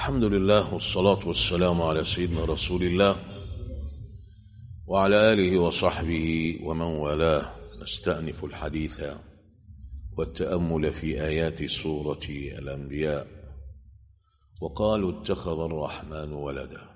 الحمد لله والصلاة والسلام على سيدنا رسول الله وعلى آله وصحبه ومن والاه نستأنف الحديث والتأمل في آيات سورة الأنبياء وقالوا اتخذ الرحمن ولدا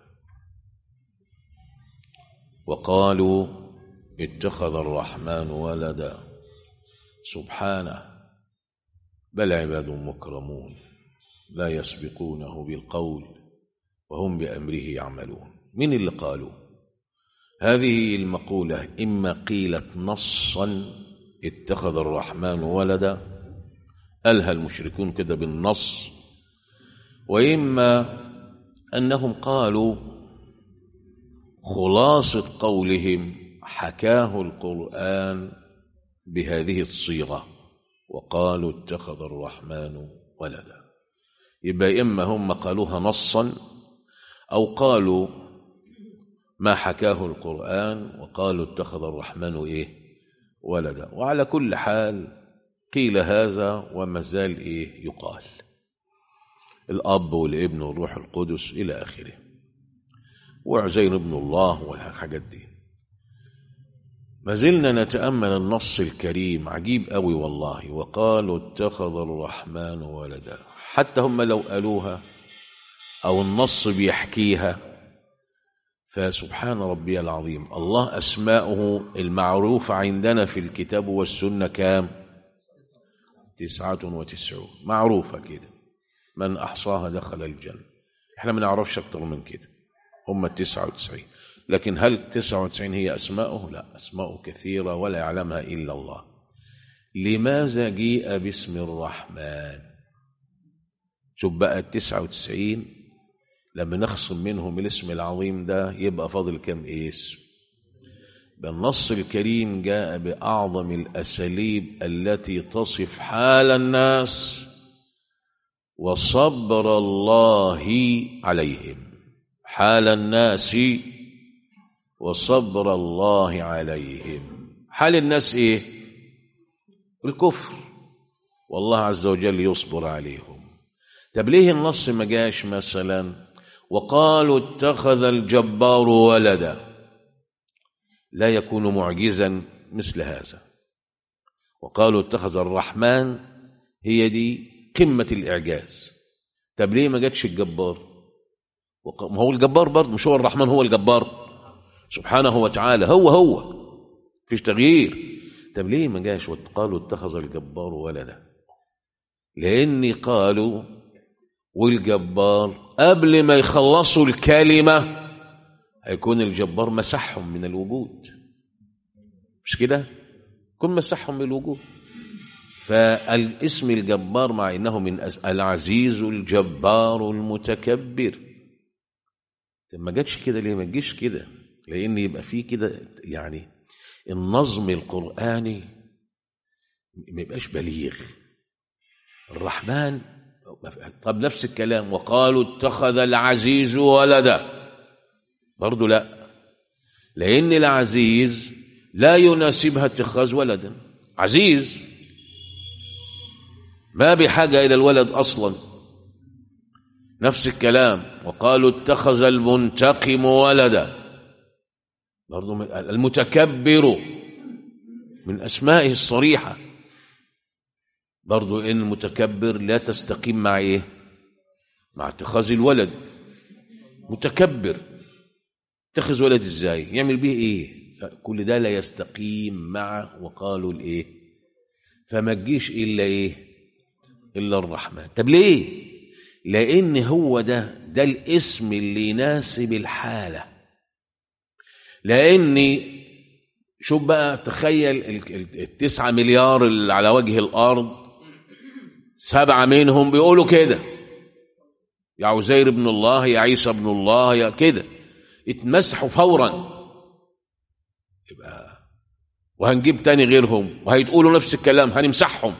وقالوا اتخذ الرحمن ولدا سبحانه بل عباد مكرمون لا يسبقونه بالقول وهم بأمره يعملون من اللي قالوا هذه المقولة إما قيلت نصا اتخذ الرحمن ولدا ألهى المشركون كده بالنص وإما أنهم قالوا خلاصة قولهم حكاه القرآن بهذه الصيغة وقالوا اتخذ الرحمن ولدا يبقى إما هم قالوها نصا أو قالوا ما حكاه القرآن وقالوا اتخذ الرحمن إيه ولدا وعلى كل حال قيل هذا وما زال إيه يقال الأب والابن والروح القدس إلى آخره وعزير ابن الله والحاجات دي ما زلنا نتأمل النص الكريم عجيب قوي والله وقالوا اتخذ الرحمن ولدا حتى هم لو قالوها أو النص بيحكيها فسبحان ربي العظيم الله أسماؤه المعروفة عندنا في الكتاب والسنة كام تسعة وتسعون معروفة كده من أحصاها دخل الجنة احنا ما نعرفش أكتر من كده هم التسعة وتسعين لكن هل التسعة وتسعين هي أسماؤه لا أسماؤه كثيرة ولا يعلمها إلا الله لماذا جيء باسم الرحمن شوف بقى التسعة وتسعين لما نخصم منهم الاسم العظيم ده يبقى فاضل كم اسم بالنص الكريم جاء بأعظم الأساليب التي تصف حال الناس وصبر الله عليهم حال الناس وصبر الله عليهم حال الناس ايه الكفر والله عز وجل يصبر عليهم طب ليه النص ما جاش مثلا وقالوا اتخذ الجبار ولدا لا يكون معجزا مثل هذا وقالوا اتخذ الرحمن هي دي قمة الإعجاز طب ليه ما جاتش الجبار ما هو الجبار برضه مش هو الرحمن هو الجبار سبحانه وتعالى هو هو فيش تغيير طب ليه ما جاش وقالوا اتخذ الجبار ولدا لأني قالوا والجبار قبل ما يخلصوا الكلمة هيكون الجبار مسحهم من الوجود مش كده يكون مسحهم من الوجود فالاسم الجبار مع انه من العزيز الجبار المتكبر ما جاتش كده ليه ما تجيش كده لان يبقى في كده يعني النظم القراني ما يبقاش بليغ الرحمن طب نفس الكلام وقالوا اتخذ العزيز ولدا برضه لا لان العزيز لا يناسبها اتخاذ ولدا عزيز ما بحاجه الى الولد اصلا نفس الكلام وقالوا اتخذ المنتقم ولدا برضه المتكبر من اسمائه الصريحه برضو ان المتكبر لا تستقيم مع ايه مع اتخاذ الولد متكبر اتخذ ولد ازاي يعمل به ايه كل ده لا يستقيم مع وقالوا الايه فما تجيش الا ايه الا الرحمن طب ليه لان هو ده ده الاسم اللي يناسب الحاله لاني شوف بقى تخيل التسعة مليار اللي على وجه الارض سبعة منهم بيقولوا كده يا عزير ابن الله يا عيسى ابن الله يا كده اتمسحوا فورا يبقى وهنجيب تاني غيرهم وهيتقولوا نفس الكلام هنمسحهم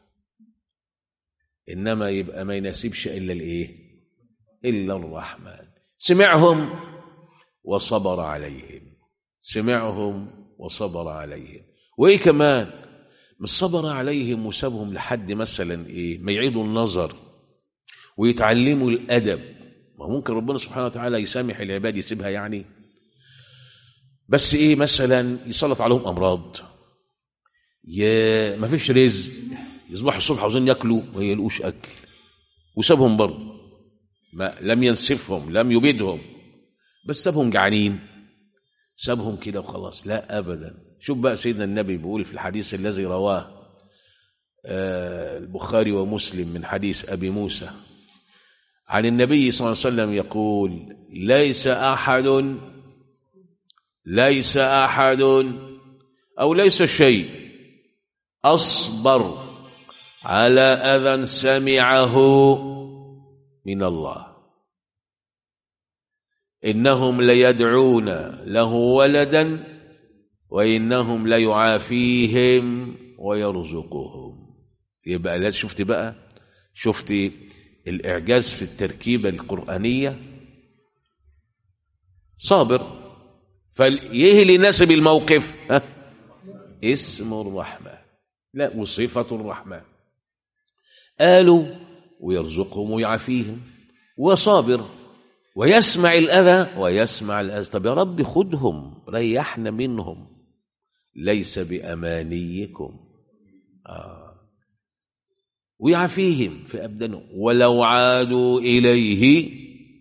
انما يبقى ما يناسبش الا الايه الا الرحمن سمعهم وصبر عليهم سمعهم وصبر عليهم وايه كمان مش صبر عليهم وسابهم لحد مثلا ايه ما يعيدوا النظر ويتعلموا الادب ما ممكن ربنا سبحانه وتعالى يسامح العباد يسيبها يعني بس ايه مثلا يسلط عليهم امراض ي... ما فيش رزق يصبحوا الصبح عاوزين ياكلوا ما يلقوش اكل وسابهم برضه ما لم ينسفهم لم يبيدهم بس سابهم جعانين سابهم كده وخلاص لا ابدا شوف بقى سيدنا النبي بيقول في الحديث الذي رواه آه البخاري ومسلم من حديث ابي موسى عن النبي صلى الله عليه وسلم يقول ليس احد ليس احد او ليس شيء اصبر على اذى سمعه من الله انهم ليدعون له ولدا وانهم ليعافيهم ويرزقهم يبقى لا شفت بقى شفت الاعجاز في التركيبه القرانيه صابر فايه اللي يناسب الموقف ها اسم الرحمن لا وصفه الرحمن قالوا ويرزقهم ويعافيهم وصابر ويسمع الأذى ويسمع الأذى طب يا رب خدهم ريحنا منهم ليس بأمانيكم آه. ويعافيهم في أبدانهم ولو عادوا إليه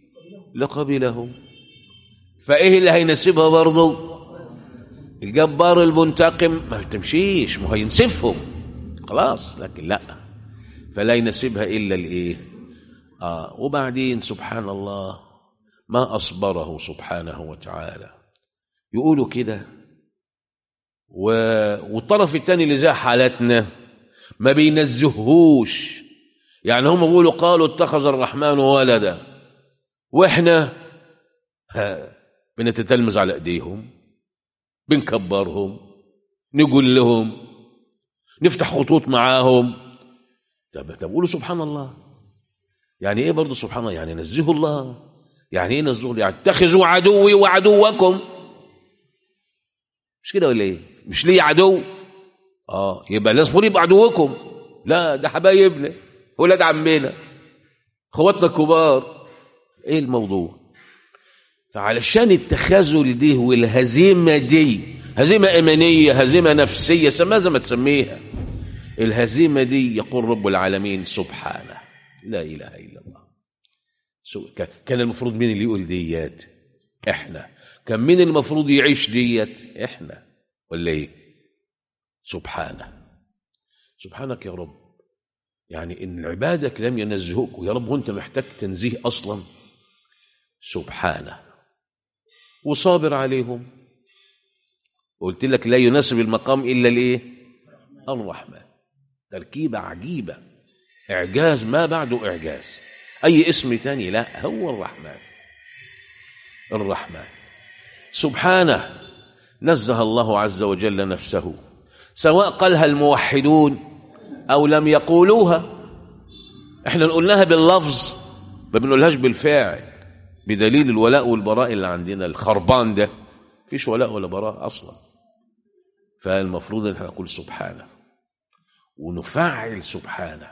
لقبلهم فإيه اللي هيناسبها برضه الجبار المنتقم ما تمشيش ما هينسفهم خلاص لكن لا فلا يناسبها إلا الإيه آه وبعدين سبحان الله ما أصبره سبحانه وتعالى يقولوا كده و... والطرف الثاني اللي زي حالتنا ما بينزهوش يعني هم بيقولوا قالوا اتخذ الرحمن ولدا واحنا ها بنتتلمذ على ايديهم بنكبرهم نقول لهم نفتح خطوط معاهم طب طب قولوا سبحان الله يعني ايه برضه سبحان الله يعني نزهوا الله يعني ايه نزهوا يعني اتخذوا عدوي وعدوكم مش كده ولا ايه مش ليه عدو اه يبقى لازم يبقى عدوكم لا ده حبايبنا ولاد عمنا اخواتنا الكبار ايه الموضوع فعلشان التخاذل دي والهزيمه دي هزيمه ايمانيه هزيمه نفسيه سماها زي ما تسميها الهزيمه دي يقول رب العالمين سبحانه لا اله الا الله كان المفروض مين اللي يقول ديات احنا كان مين المفروض يعيش ديت احنا ولا ايه سبحانه سبحانك يا رب يعني ان عبادك لم ينزهوك ويا رب وانت محتاج تنزيه اصلا سبحانه وصابر عليهم قلت لك لا يناسب المقام الا الايه الرحمن تركيبه عجيبه اعجاز ما بعده اعجاز اي اسم تاني لا هو الرحمن الرحمن سبحانه نزه الله عز وجل نفسه سواء قالها الموحدون او لم يقولوها احنا نقولناها باللفظ ما بنقولهاش بالفعل بدليل الولاء والبراء اللي عندنا الخربان ده فيش ولاء ولا براء اصلا فالمفروض ان احنا نقول سبحانه ونفعل سبحانه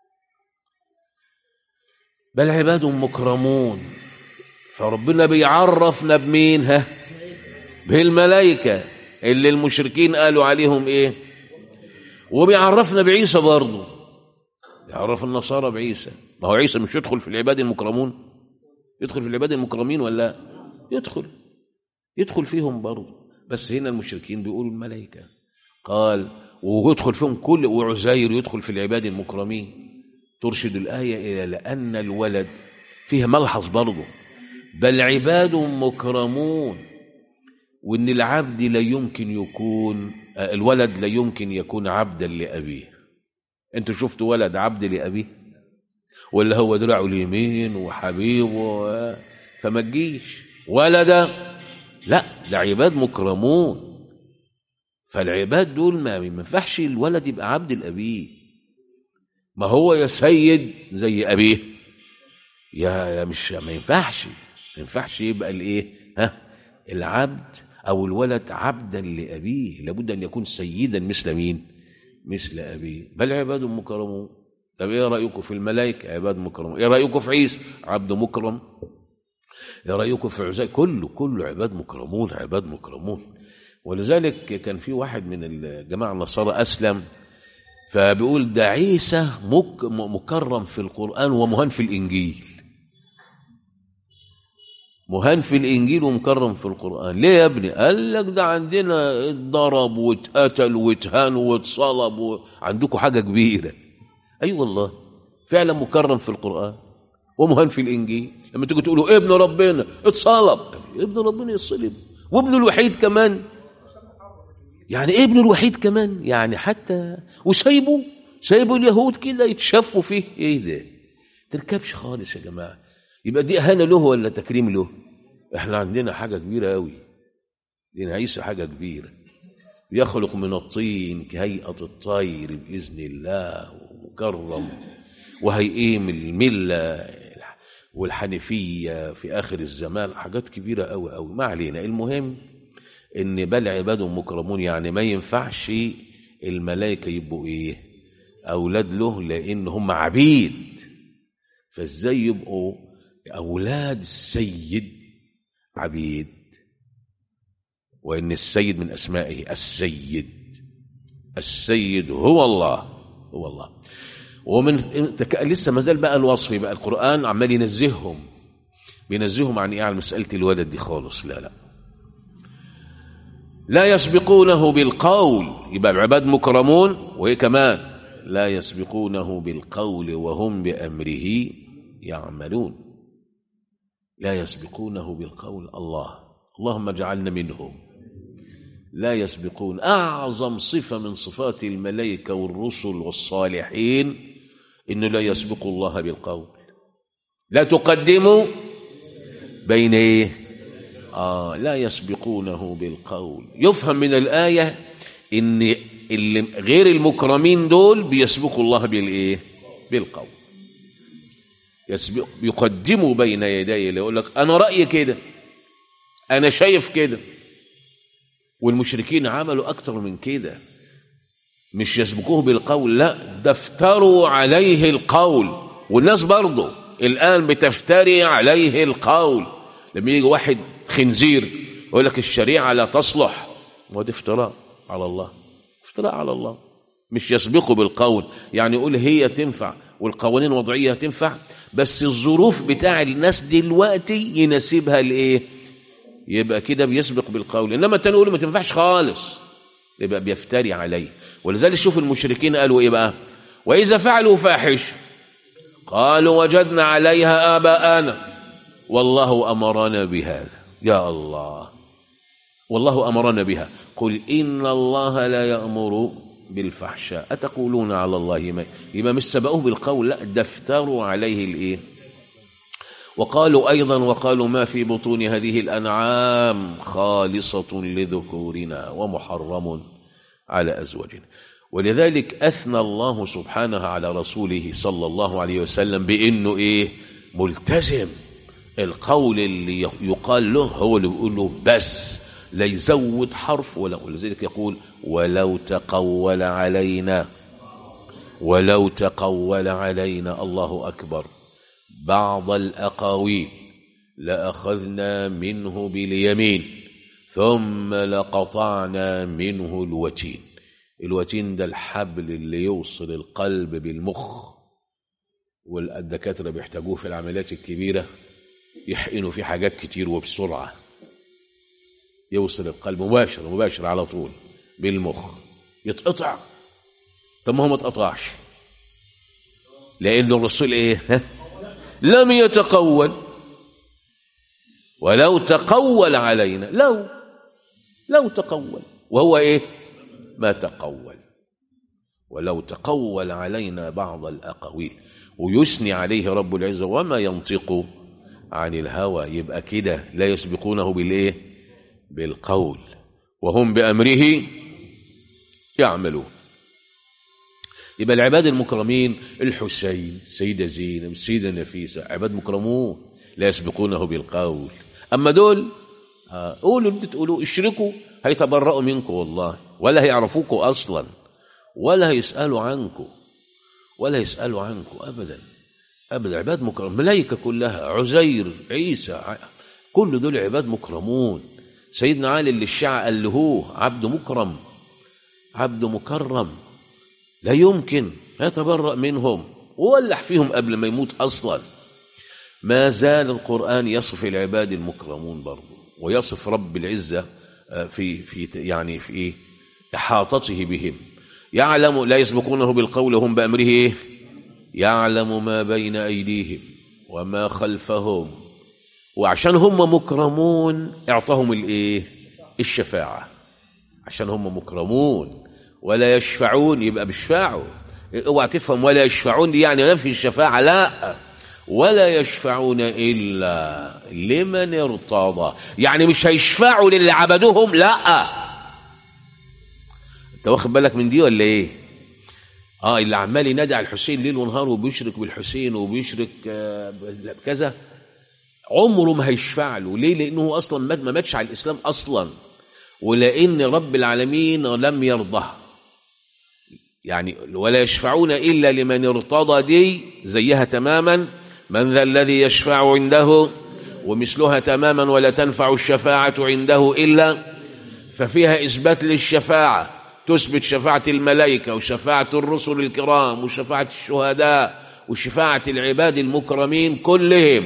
بل عباد مكرمون فربنا بيعرفنا بمين ها بالملائكة اللي المشركين قالوا عليهم ايه وبيعرفنا بعيسى برضه يعرف النصارى بعيسى ما هو عيسى مش يدخل في العباد المكرمون يدخل في العباد المكرمين ولا يدخل يدخل فيهم برضه بس هنا المشركين بيقولوا الملائكة قال ويدخل فيهم كل وعزير يدخل في العباد المكرمين ترشد الآية إلى لأن الولد فيها ملحظ برضه بل عباد مكرمون وإن العبد لا يمكن يكون الولد لا يمكن يكون عبدا لأبيه أنتوا شفتوا ولد عبد لأبيه ولا هو دراعه اليمين وحبيبه فما تجيش ولد لا ده عباد مكرمون فالعباد دول ما ينفعش الولد يبقى عبد لأبيه ما هو يا سيد زي أبيه يا مش ما ينفعش ما ينفعش يبقى الايه ها العبد او الولد عبدا لابيه لابد ان يكون سيدا مثل مين مثل ابيه بل عباد مكرمون طب ايه رايكم في الملائكه عباد مكرمون ايه رايكم في عيسى عبد مكرم يا رايكم في عزيز كله كله عباد مكرمون عباد مكرمون ولذلك كان في واحد من الجماعه النصارى اسلم فبيقول ده عيسى مك مكرم في القران ومهان في الانجيل مهان في الانجيل ومكرم في القران ليه يا ابني قال لك ده عندنا اتضرب واتقتل واتهان واتصلب و... عندكم حاجه كبيره اي أيوة والله فعلا مكرم في القران ومهان في الانجيل لما تيجي تقولوا ابن ربنا اتصلب ابن ربنا يتصلب وابنه الوحيد كمان يعني ابنه الوحيد كمان يعني حتى وسايبه سايبه اليهود كده يتشفوا فيه ايه ده تركبش خالص يا جماعه يبقى دي اهانه له ولا تكريم له احنا عندنا حاجه كبيره قوي دين عيسى حاجه كبيره يخلق من الطين كهيئه الطير باذن الله ومكرم وهيقيم المله والحنفيه في اخر الزمان حاجات كبيره قوي قوي ما علينا المهم ان بل عباد مكرمون يعني ما ينفعش الملائكه يبقوا ايه اولاد له لان هم عبيد فازاي يبقوا اولاد السيد عبيد وان السيد من اسمائه السيد السيد هو الله هو الله ومن لسه ما زال بقى الوصف بقى القران عمال ينزههم بينزههم عن ايه عن مساله الولد دي خالص لا لا لا يسبقونه بالقول يبقى العباد مكرمون وايه كمان لا يسبقونه بالقول وهم بامره يعملون لا يسبقونه بالقول الله اللهم اجعلنا منهم لا يسبقون اعظم صفه من صفات الملائكه والرسل والصالحين انه لا يسبق الله بالقول لا تقدموا بين ايه آه لا يسبقونه بالقول يفهم من الآية إن اللي غير المكرمين دول بيسبقوا الله بالإيه؟ بالقول يسبق يقدموا بين يدي اللي يقول لك أنا رأيي كده أنا شايف كده والمشركين عملوا أكتر من كده مش يسبقوه بالقول لا ده افتروا عليه القول والناس برضه الآن بتفتري عليه القول لما يجي واحد خنزير يقول لك الشريعة لا تصلح وده افتراء على الله افتراء على الله مش يسبقه بالقول يعني يقول هي تنفع والقوانين الوضعية تنفع بس الظروف بتاع الناس دلوقتي يناسبها لايه يبقى كده بيسبق بالقول انما التاني يقول ما تنفعش خالص يبقى بيفتري عليه ولذلك شوف المشركين قالوا ايه بقى واذا فعلوا فاحشه قالوا وجدنا عليها اباءنا والله امرنا بهذا يا الله والله امرنا بها قل ان الله لا يامر بالفحشاء اتقولون على الله ما يبقى مش سبقوه بالقول لا ده افتروا عليه الايه وقالوا ايضا وقالوا ما في بطون هذه الانعام خالصه لذكورنا ومحرم على ازواجنا ولذلك اثنى الله سبحانه على رسوله صلى الله عليه وسلم بانه ايه ملتزم القول اللي يقال له هو اللي بيقول له بس لا يزود حرف ولا ولذلك يقول ولو تقول علينا ولو تقول علينا الله أكبر بعض الأقاويل لأخذنا منه باليمين ثم لقطعنا منه الوتين الوتين ده الحبل اللي يوصل القلب بالمخ والدكاترة بيحتاجوه في العمليات الكبيرة يحقنوا فيه حاجات كتير وبسرعة يوصل القلب مباشر مباشر على طول بالمخ يتقطع طب ما هو ما اتقطعش لأن الرسول إيه لم يتقول ولو تقول علينا لو لو تقول وهو إيه ما تقول ولو تقول علينا بعض الأقاويل ويثني عليه رب العزة وما ينطق عن الهوى يبقى كده لا يسبقونه بالايه بالقول وهم بامره يعملون يبقى العباد المكرمين الحسين السيده زينب السيده نفيسه عباد مكرمون لا يسبقونه بالقول اما دول قولوا اللي تقولوا اشركوا هيتبرأوا منكم والله ولا هيعرفوكم اصلا ولا هيسالوا عنكم ولا يسالوا عنكم ابدا أبدا عباد مكرم ملائكة كلها عزير عيسى كل دول عباد مكرمون سيدنا علي اللي الشيعة قالهوه عبد مكرم عبد مكرم لا يمكن يتبرأ منهم وولح فيهم قبل ما يموت أصلا ما زال القرآن يصف العباد المكرمون برضه ويصف رب العزة في في يعني في إيه إحاطته بهم يعلم لا يسبقونه بالقول وهم بأمره إيه يعلم ما بين أيديهم وما خلفهم وعشان هم مكرمون اعطاهم الايه الشفاعة عشان هم مكرمون ولا يشفعون يبقى بيشفعوا اوعى تفهم ولا يشفعون دي يعني نفي الشفاعة لا ولا يشفعون إلا لمن ارتضى يعني مش هيشفعوا للي عبدوهم لا انت واخد بالك من دي ولا ايه اه اللي عمال ينادي على الحسين ليل ونهار وبيشرك بالحسين وبيشرك آه كذا عمره ما هيشفع له ليه لانه اصلا مات ما ماتش على الاسلام اصلا ولان رب العالمين لم يرضى يعني ولا يشفعون الا لمن ارتضى دي زيها تماما من ذا الذي يشفع عنده ومثلها تماما ولا تنفع الشفاعه عنده الا ففيها اثبات للشفاعه تثبت شفاعه الملائكه وشفاعه الرسل الكرام وشفاعه الشهداء وشفاعه العباد المكرمين كلهم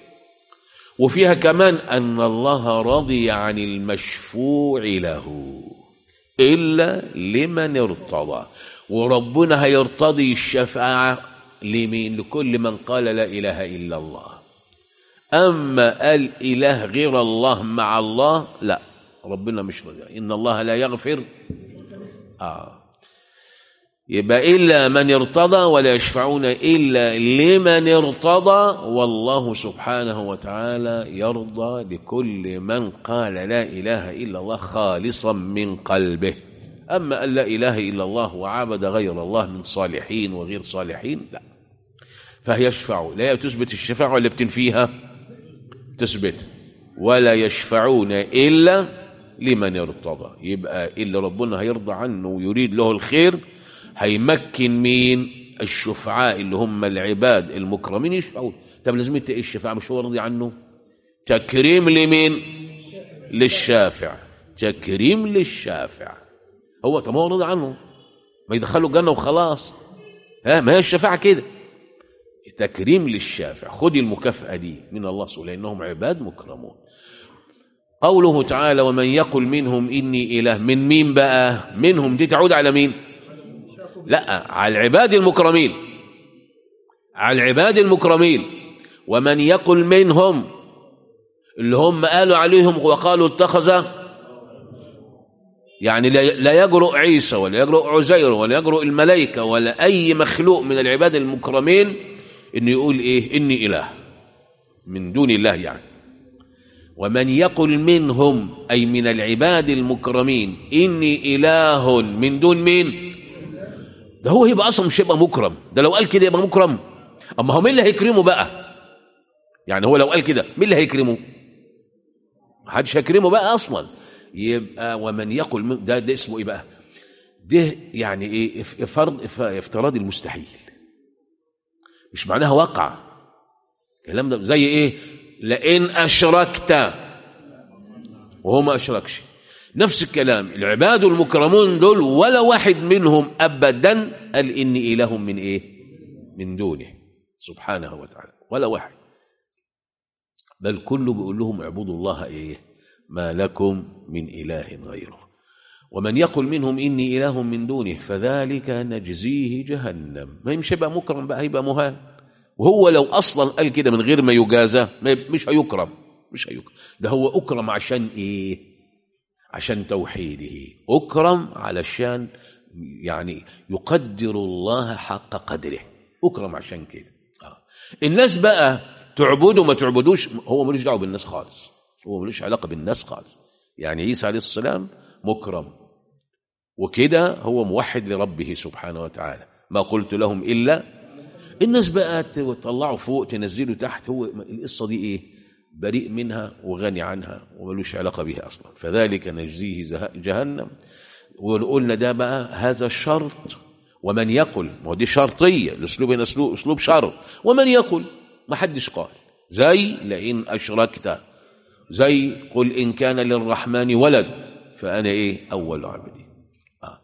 وفيها كمان أن الله رضي عن المشفوع له إلا لمن ارتضى وربنا هيرتضي الشفاعة لمين لكل من قال لا إله إلا الله أما الإله غير الله مع الله لا ربنا مش رضي إن الله لا يغفر آه يبقى إلا من ارتضى ولا يشفعون إلا لمن ارتضى والله سبحانه وتعالى يرضى لكل من قال لا إله إلا الله خالصا من قلبه أما أن لا إله إلا الله وعبد غير الله من صالحين وغير صالحين لا فيشفع لا تثبت الشفاعة ولا بتنفيها تثبت ولا يشفعون إلا لمن ارتضى يبقى اللي ربنا هيرضى عنه ويريد له الخير هيمكن مين الشفعاء اللي هم العباد المكرمين يشفعون طب لازم ايه الشفاعة مش هو راضي عنه تكريم لمين للشافع تكريم للشافع هو طب هو راضي عنه ما يدخله الجنة وخلاص ها ما هي الشفاعة كده تكريم للشافع خدي المكافأة دي من الله سبحانه لأنهم عباد مكرمون قوله تعالى ومن يقل منهم إني إله من مين بقى منهم دي تعود على مين لا على العباد المكرمين على العباد المكرمين ومن يقل منهم اللي هم قالوا عليهم وقالوا اتخذ يعني لا يجرؤ عيسى ولا يجرؤ عزير ولا يجرؤ الملائكة ولا أي مخلوق من العباد المكرمين إنه يقول إيه إني إله من دون الله يعني ومن يقل منهم أي من العباد المكرمين إني إله من دون مين ده هو يبقى اصلا مش هيبقى مكرم ده لو قال كده يبقى مكرم اما هو مين اللي هيكرمه بقى يعني هو لو قال كده مين اللي هيكرمه محدش هيكرمه بقى اصلا يبقى ومن يقل من ده, ده اسمه ايه بقى ده يعني ايه فرض افتراض المستحيل مش معناها وقع الكلام ده زي ايه لئن اشركت وهو ما اشركش نفس الكلام العباد المكرمون دول ولا واحد منهم ابدا قال اني اله من ايه من دونه سبحانه وتعالى ولا واحد بل كله بيقول لهم اعبدوا الله ايه ما لكم من اله غيره ومن يقل منهم اني اله من دونه فذلك نجزيه جهنم ما مش هيبقى مكرم بقى هيبقى مهان وهو لو اصلا قال كده من غير ما يجازى مش هيكرم مش هيكرم ده هو اكرم عشان ايه عشان توحيده أكرم علشان يعني يقدر الله حق قدره أكرم عشان كده آه. الناس بقى تعبدوا ما تعبدوش هو ملوش دعوه بالناس خالص هو ملوش علاقة بالناس خالص يعني عيسى عليه السلام مكرم وكده هو موحد لربه سبحانه وتعالى ما قلت لهم إلا الناس بقى تطلعوا فوق تنزلوا تحت هو القصة دي إيه بريء منها وغني عنها وملوش علاقة بها أصلا فذلك نجزيه جهنم وقلنا ده بقى هذا الشرط ومن يقل ما هو دي شرطيه الاسلوب هنا اسلوب اسلوب شرط ومن يقل ما حدش قال زي لئن اشركت زي قل ان كان للرحمن ولد فانا ايه اول عبدي آه.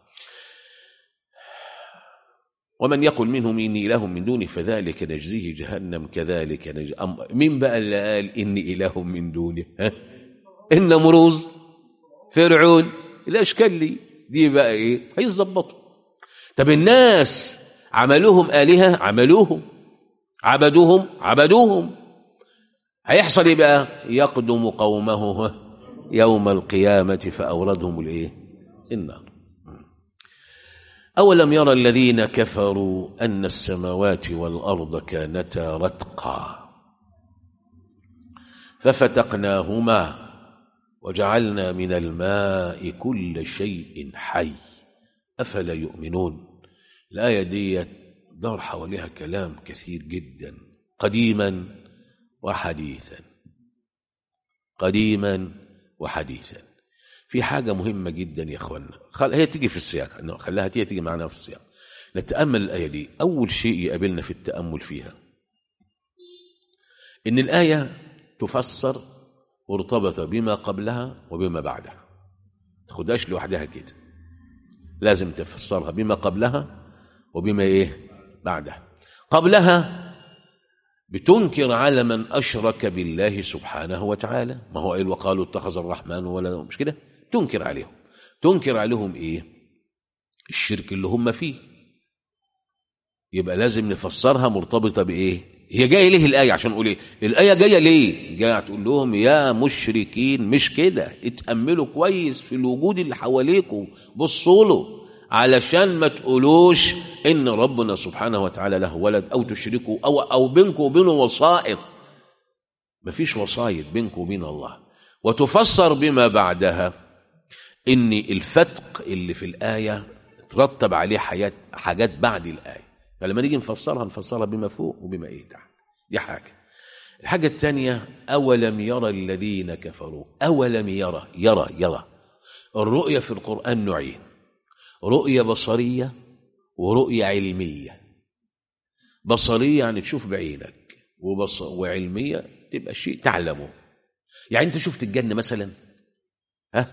ومن يقل منهم اني اله من دوني فذلك نجزيه جهنم كذلك نج... أم... مين بقى اللي قال اني اله من دوني ها النمروز فرعون الاشكال لي دي بقى ايه هيظبطوا طب الناس عملوهم الهه عملوهم عبدوهم عبدوهم هيحصل ايه بقى يقدم قومه يوم القيامه فاوردهم الايه النار أولم يرى الذين كفروا أن السماوات والأرض كانتا رتقا ففتقناهما وجعلنا من الماء كل شيء حي أفلا يؤمنون الآية دي دار حواليها كلام كثير جدا قديما وحديثا قديما وحديثا في حاجة مهمة جدا يا اخوانا خل... هي تيجي في السياق خليها تيجي تيجي معنا في السياق نتأمل الآية دي أول شيء يقابلنا في التأمل فيها إن الآية تفسر مرتبطة بما قبلها وبما بعدها تاخدهاش لوحدها كده لازم تفسرها بما قبلها وبما إيه بعدها قبلها بتنكر على من أشرك بالله سبحانه وتعالى ما هو قال وقالوا اتخذ الرحمن ولا مش كده تنكر عليهم تنكر عليهم ايه الشرك اللي هم فيه يبقى لازم نفسرها مرتبطة بايه هي جايه ليه الايه عشان نقول ايه الايه جايه ليه جايه تقول لهم يا مشركين مش كده اتاملوا كويس في الوجود اللي حواليكم بصوا له علشان ما تقولوش ان ربنا سبحانه وتعالى له ولد او تشركوا او او بينكم وبينه وسائط مفيش وسائط بينكم وبين الله وتفسر بما بعدها ان الفتق اللي في الايه ترتب عليه حاجات حاجات بعد الايه فلما نيجي نفسرها نفسرها بما فوق وبما ايه تحت دي حاجه الحاجه الثانيه اولم يرى الذين كفروا اولم يرى يرى يرى الرؤيه في القران نوعين رؤيه بصريه ورؤيه علميه بصريه يعني تشوف بعينك وبص وعلميه تبقى شيء تعلمه يعني انت شفت الجنه مثلا ها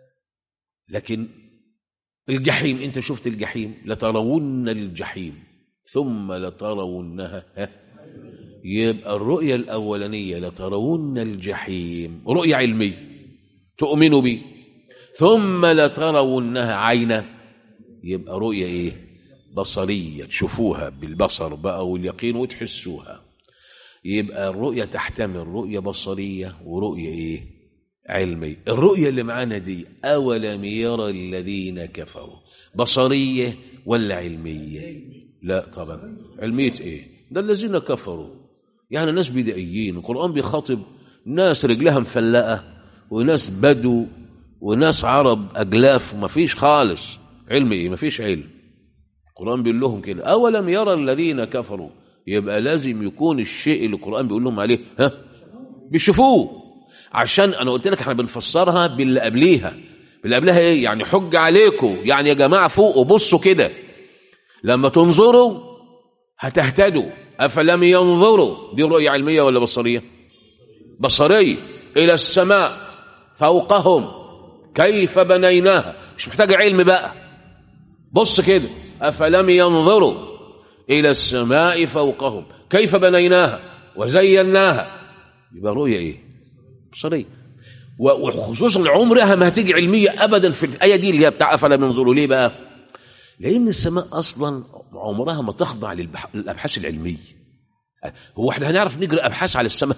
لكن الجحيم انت شفت الجحيم لترون الجحيم ثم لترونها ها يبقى الرؤية الأولانية لترون الجحيم رؤية علمية تؤمنوا به ثم لترونها عينا يبقى رؤية ايه بصرية تشوفوها بالبصر بقى واليقين وتحسوها يبقى الرؤية تحتمل رؤية بصرية ورؤية ايه علمية الرؤية اللي معانا دي أولم يرى الذين كفروا بصرية ولا علمية لا طبعا علمية ايه ده الذين كفروا يعني ناس بدائيين القرآن بيخاطب ناس رجلها مفلقة وناس بدو وناس عرب أجلاف وما فيش خالص علم ايه ما فيش علم القرآن بيقول لهم كده أولم يرى الذين كفروا يبقى لازم يكون الشيء اللي القرآن بيقول لهم عليه ها بيشوفوه عشان انا قلت لك احنا بنفسرها باللي قبليها باللي قبلها ايه يعني حج عليكم يعني يا جماعه فوقوا بصوا كده لما تنظروا هتهتدوا افلم ينظروا دي رؤيه علميه ولا بصريه بصريه الى السماء فوقهم كيف بنيناها مش محتاجه علم بقى بص كده افلم ينظروا الى السماء فوقهم كيف بنيناها وزيناها يبقى رؤيه ايه بصريه وخصوصا عمرها ما هتيجي علميه ابدا في الايه دي اللي هي بتاع افلا ينظروا ليه بقى لان السماء اصلا عمرها ما تخضع للابحاث العلميه هو احنا هنعرف نجري ابحاث على السماء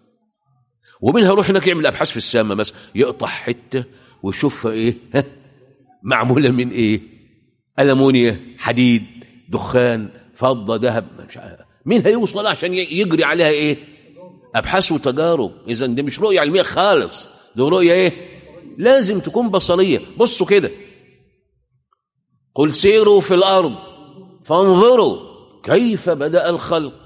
ومنها يروح هناك يعمل ابحاث في السماء مثلا يقطع حته ويشوفها ايه ها معموله من ايه المونيا حديد دخان فضه ذهب مش عارف مين هيوصل عشان يجري عليها ايه ابحاث وتجارب اذا دي مش رؤيه علميه خالص دي رؤيه ايه لازم تكون بصريه بصوا كده قل سيروا في الارض فانظروا كيف بدا الخلق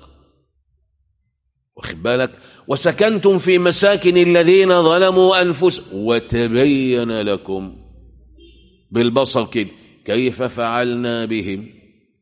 واخد بالك وسكنتم في مساكن الذين ظلموا انفسهم وتبين لكم بالبصر كده كيف فعلنا بهم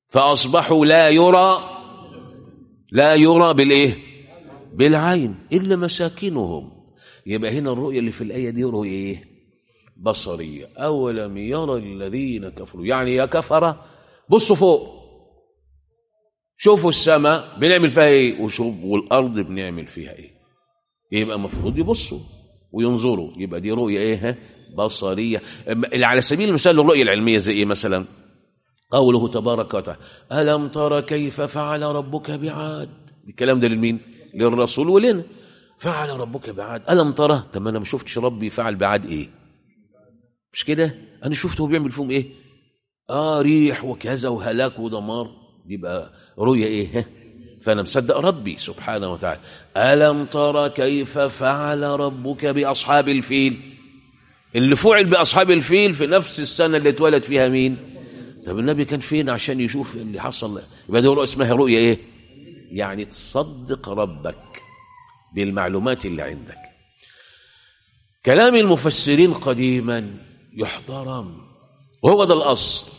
فأصبحوا لا يرى لا يرى بالإيه بالعين إلا مساكنهم يبقى هنا الرؤية اللي في الآية دي رؤية إيه بصرية أولم يرى الذين كفروا يعني يا كفرة بصوا فوق شوفوا السماء بنعمل فيها ايه وشوف والارض بنعمل فيها ايه يبقى المفروض يبصوا وينظروا يبقى دي رؤيه ايه ها؟ بصريه اللي على سبيل المثال الرؤيه العلميه زي ايه مثلا قوله تبارك وتعالى الم ترى كيف فعل ربك بعاد الكلام ده لمين للرسول ولنا فعل ربك بعاد الم ترى طب انا ما شفتش ربي فعل بعاد ايه مش كده انا شفته بيعمل فيهم ايه اه ريح وكذا وهلاك ودمار يبقى رؤية ايه فانا مصدق ربي سبحانه وتعالى الم ترى كيف فعل ربك باصحاب الفيل اللي فعل باصحاب الفيل في نفس السنه اللي اتولد فيها مين طب النبي كان فين عشان يشوف اللي حصل يبقى دي رؤية اسمها رؤيه ايه يعني تصدق ربك بالمعلومات اللي عندك كلام المفسرين قديما يحترم وهو ده الاصل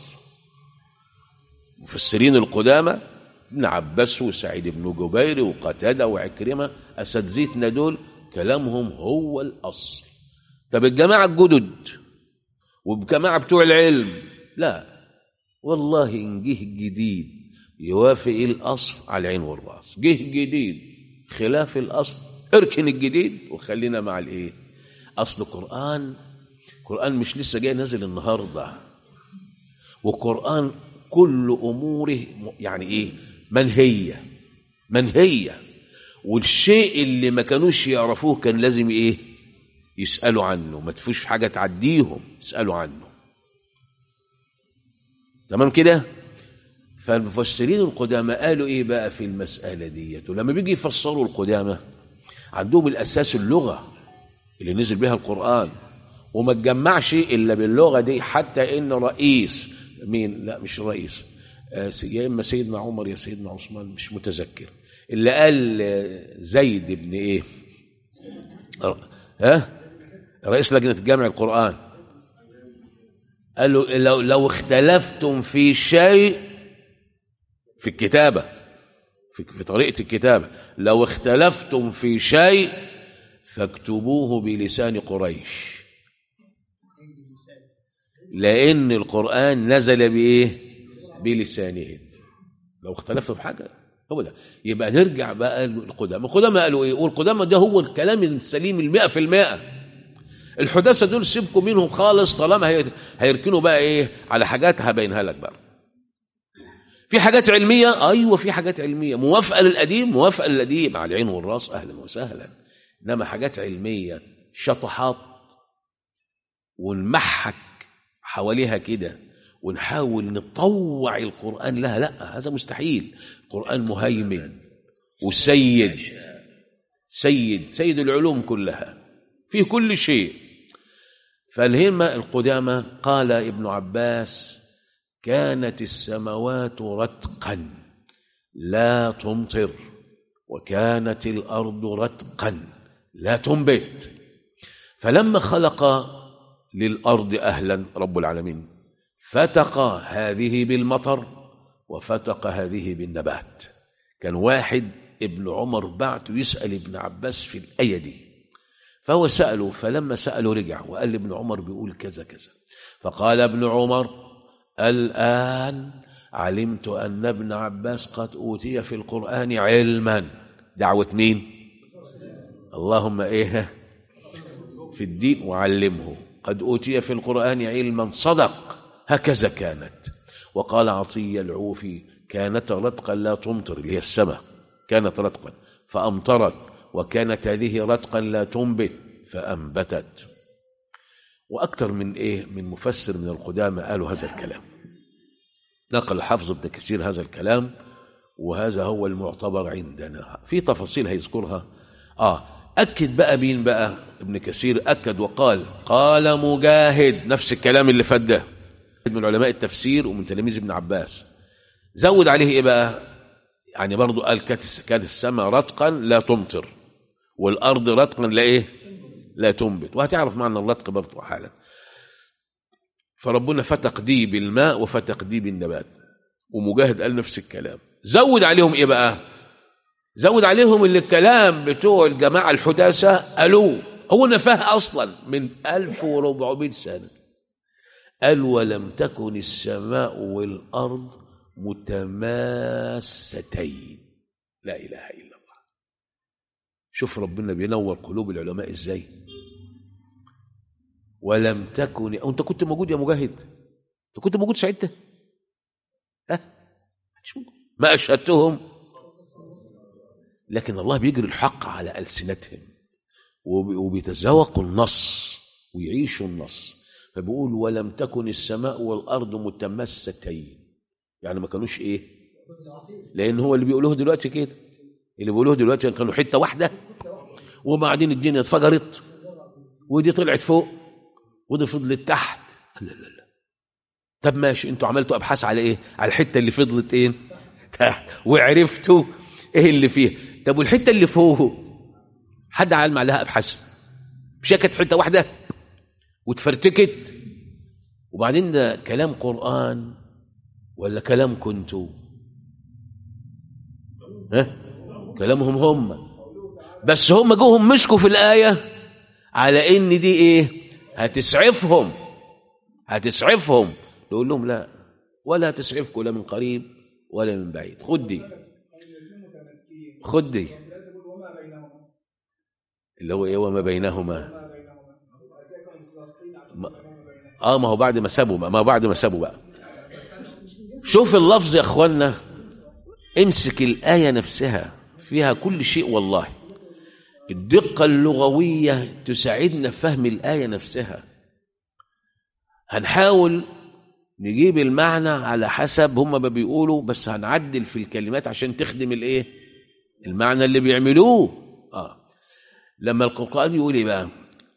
مفسرين القدامى ابن عباس وسعيد بن جبير وقتاده وعكرمه اساتذتنا دول كلامهم هو الاصل طب الجماعه الجدد والجماعه بتوع العلم لا والله ان جه جديد يوافق الاصل على العين والراس جه جديد خلاف الاصل اركن الجديد وخلينا مع الايه اصل القران القران مش لسه جاي نازل النهارده وقران كل اموره يعني ايه منهيه منهيه والشيء اللي ما كانوش يعرفوه كان لازم ايه يسالوا عنه ما تفوش حاجه تعديهم يسالوا عنه تمام كده فالمفسرين القدامى قالوا ايه بقى في المساله ديت ولما بيجي يفسروا القدامى عندهم الاساس اللغه اللي نزل بها القران وما تجمعش الا باللغه دي حتى ان رئيس مين لا مش الرئيس آه يا اما سيدنا عمر يا سيدنا عثمان مش متذكر اللي قال زيد بن ايه ها رئيس لجنه جمع القران قال له لو, لو اختلفتم في شيء في الكتابه في, في طريقه الكتابه لو اختلفتم في شيء فاكتبوه بلسان قريش لأن القرآن نزل بإيه؟ بلسانهم لو اختلفوا في حاجة هو ده يبقى نرجع بقى للقدامى القدامى قالوا إيه؟ والقدامى ده هو الكلام السليم المئة في المئة الحداثة دول سيبكم منهم خالص طالما هيركنوا بقى إيه على حاجات هبينها لك بقى في حاجات علمية أيوة في حاجات علمية موافقة للقديم موافقة للقديم على العين والراس أهلا وسهلا إنما حاجات علمية شطحات ونمحك حواليها كده ونحاول نطوع القرآن لها لا هذا مستحيل القرآن مهيمن وسيد سيد سيد العلوم كلها في كل شيء فالهمة القدامى قال ابن عباس كانت السماوات رتقا لا تمطر وكانت الأرض رتقا لا تنبت فلما خلق للأرض أهلا رب العالمين فتق هذه بالمطر وفتق هذه بالنبات كان واحد ابن عمر بعته يسأل ابن عباس في الآية دي فهو سأله فلما سأله رجع وقال لابن عمر بيقول كذا كذا فقال ابن عمر الآن علمت أن ابن عباس قد أوتي في القرآن علما دعوة مين اللهم إيه في الدين وعلمه قد أوتي في القرآن علما صدق هكذا كانت وقال عطية العوفي كانت رتقا لا تمطر اللي هي السماء كانت رتقا فأمطرت وكانت هذه رتقا لا تنبت فأنبتت وأكثر من إيه من مفسر من القدامى قالوا هذا الكلام نقل الحافظ ابن كثير هذا الكلام وهذا هو المعتبر عندنا في تفاصيل هيذكرها آه أكد بقى مين بقى ابن كثير أكد وقال قال مجاهد نفس الكلام اللي فات ده من علماء التفسير ومن تلاميذ ابن عباس زود عليه ايه بقى يعني برضو قال كانت السماء رتقا لا تمطر والارض رتقا لا ايه لا تنبت وهتعرف معنى الرتق برضو حالا فربنا فتق دي بالماء وفتق دي بالنبات ومجاهد قال نفس الكلام زود عليهم ايه بقى زود عليهم اللي الكلام بتوع الجماعة الحداثة قالوه هو نفاه أصلا من 1400 سنة قال ولم تكن السماء والأرض متماستين لا إله إلا الله شوف ربنا بينور قلوب العلماء ازاي ولم تكن أو انت كنت موجود يا مجاهد انت كنت موجود ساعتها ها مش موجود. ما اشهدتهم لكن الله بيجري الحق على ألسنتهم وب- وبيتذوقوا النص ويعيشوا النص فبيقول ولم تكن السماء والأرض متمستين يعني ما كانوش إيه لأن هو اللي بيقولوه دلوقتي كده اللي بيقولوه دلوقتي كانوا حتة واحدة وبعدين الدنيا اتفجرت ودي طلعت فوق ودي فضلت تحت لا لا لا طب ماشي انتوا عملتوا ابحاث على ايه على الحته اللي فضلت ايه تحت وعرفتوا ايه اللي فيها طب والحته اللي فوق حد عمل عليها ابحاث مش هي كانت حته واحده واتفرتكت وبعدين ده كلام قران ولا كلام كنتوا ها كلامهم هم بس هم جوهم مسكوا في الايه على ان دي ايه هتسعفهم هتسعفهم نقول لهم لا ولا تسعفكم لا من قريب ولا من بعيد خد دي خد دي اللي هو ايه وما بينهما ما- اه ما هو بعد ما سابوا بقى ما هو بعد ما سابوا بقى شوف اللفظ يا اخوانا امسك الآية نفسها فيها كل شيء والله الدقة اللغوية تساعدنا في فهم الآية نفسها هنحاول نجيب المعنى على حسب هم ما بيقولوا بس هنعدل في الكلمات عشان تخدم الايه المعنى اللي بيعملوه اه لما القرآن يقول ايه بقى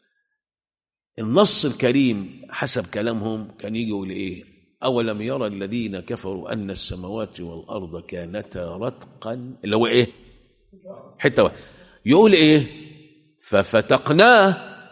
النص الكريم حسب كلامهم كان يجي يقول ايه اولم يرى الذين كفروا ان السماوات والارض كانتا رتقا اللي هو ايه حته واحده يقول ايه ففتقناه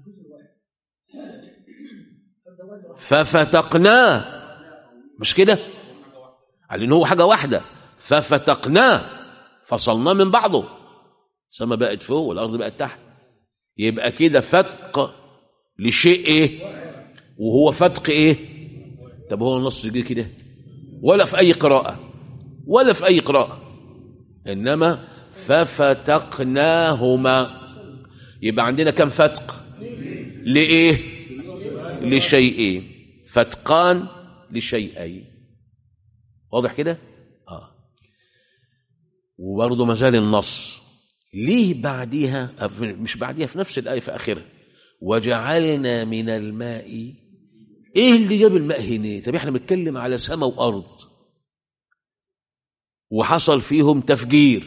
ففتقناه مش كده على ان هو حاجه واحده ففتقناه فصلناه من بعضه السماء بقت فوق والارض بقت تحت يبقى كده فتق لشيء ايه وهو فتق ايه طب هو النص جه كده ولا في اي قراءه ولا في اي قراءه انما ففتقناهما يبقى عندنا كم فتق لايه لشيئين فتقان لشيئين واضح كده اه وبرضه ما زال النص ليه بعديها مش بعديها في نفس الايه في اخرها وجعلنا من الماء ايه اللي جاب الماء هنا طب احنا بنتكلم على سماء وارض وحصل فيهم تفجير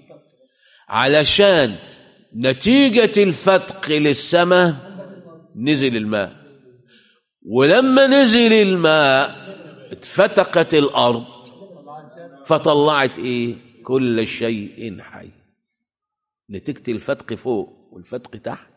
علشان نتيجة الفتق للسماء نزل الماء ولما نزل الماء اتفتقت الأرض فطلعت ايه كل شيء حي نتيجة الفتق فوق والفتق تحت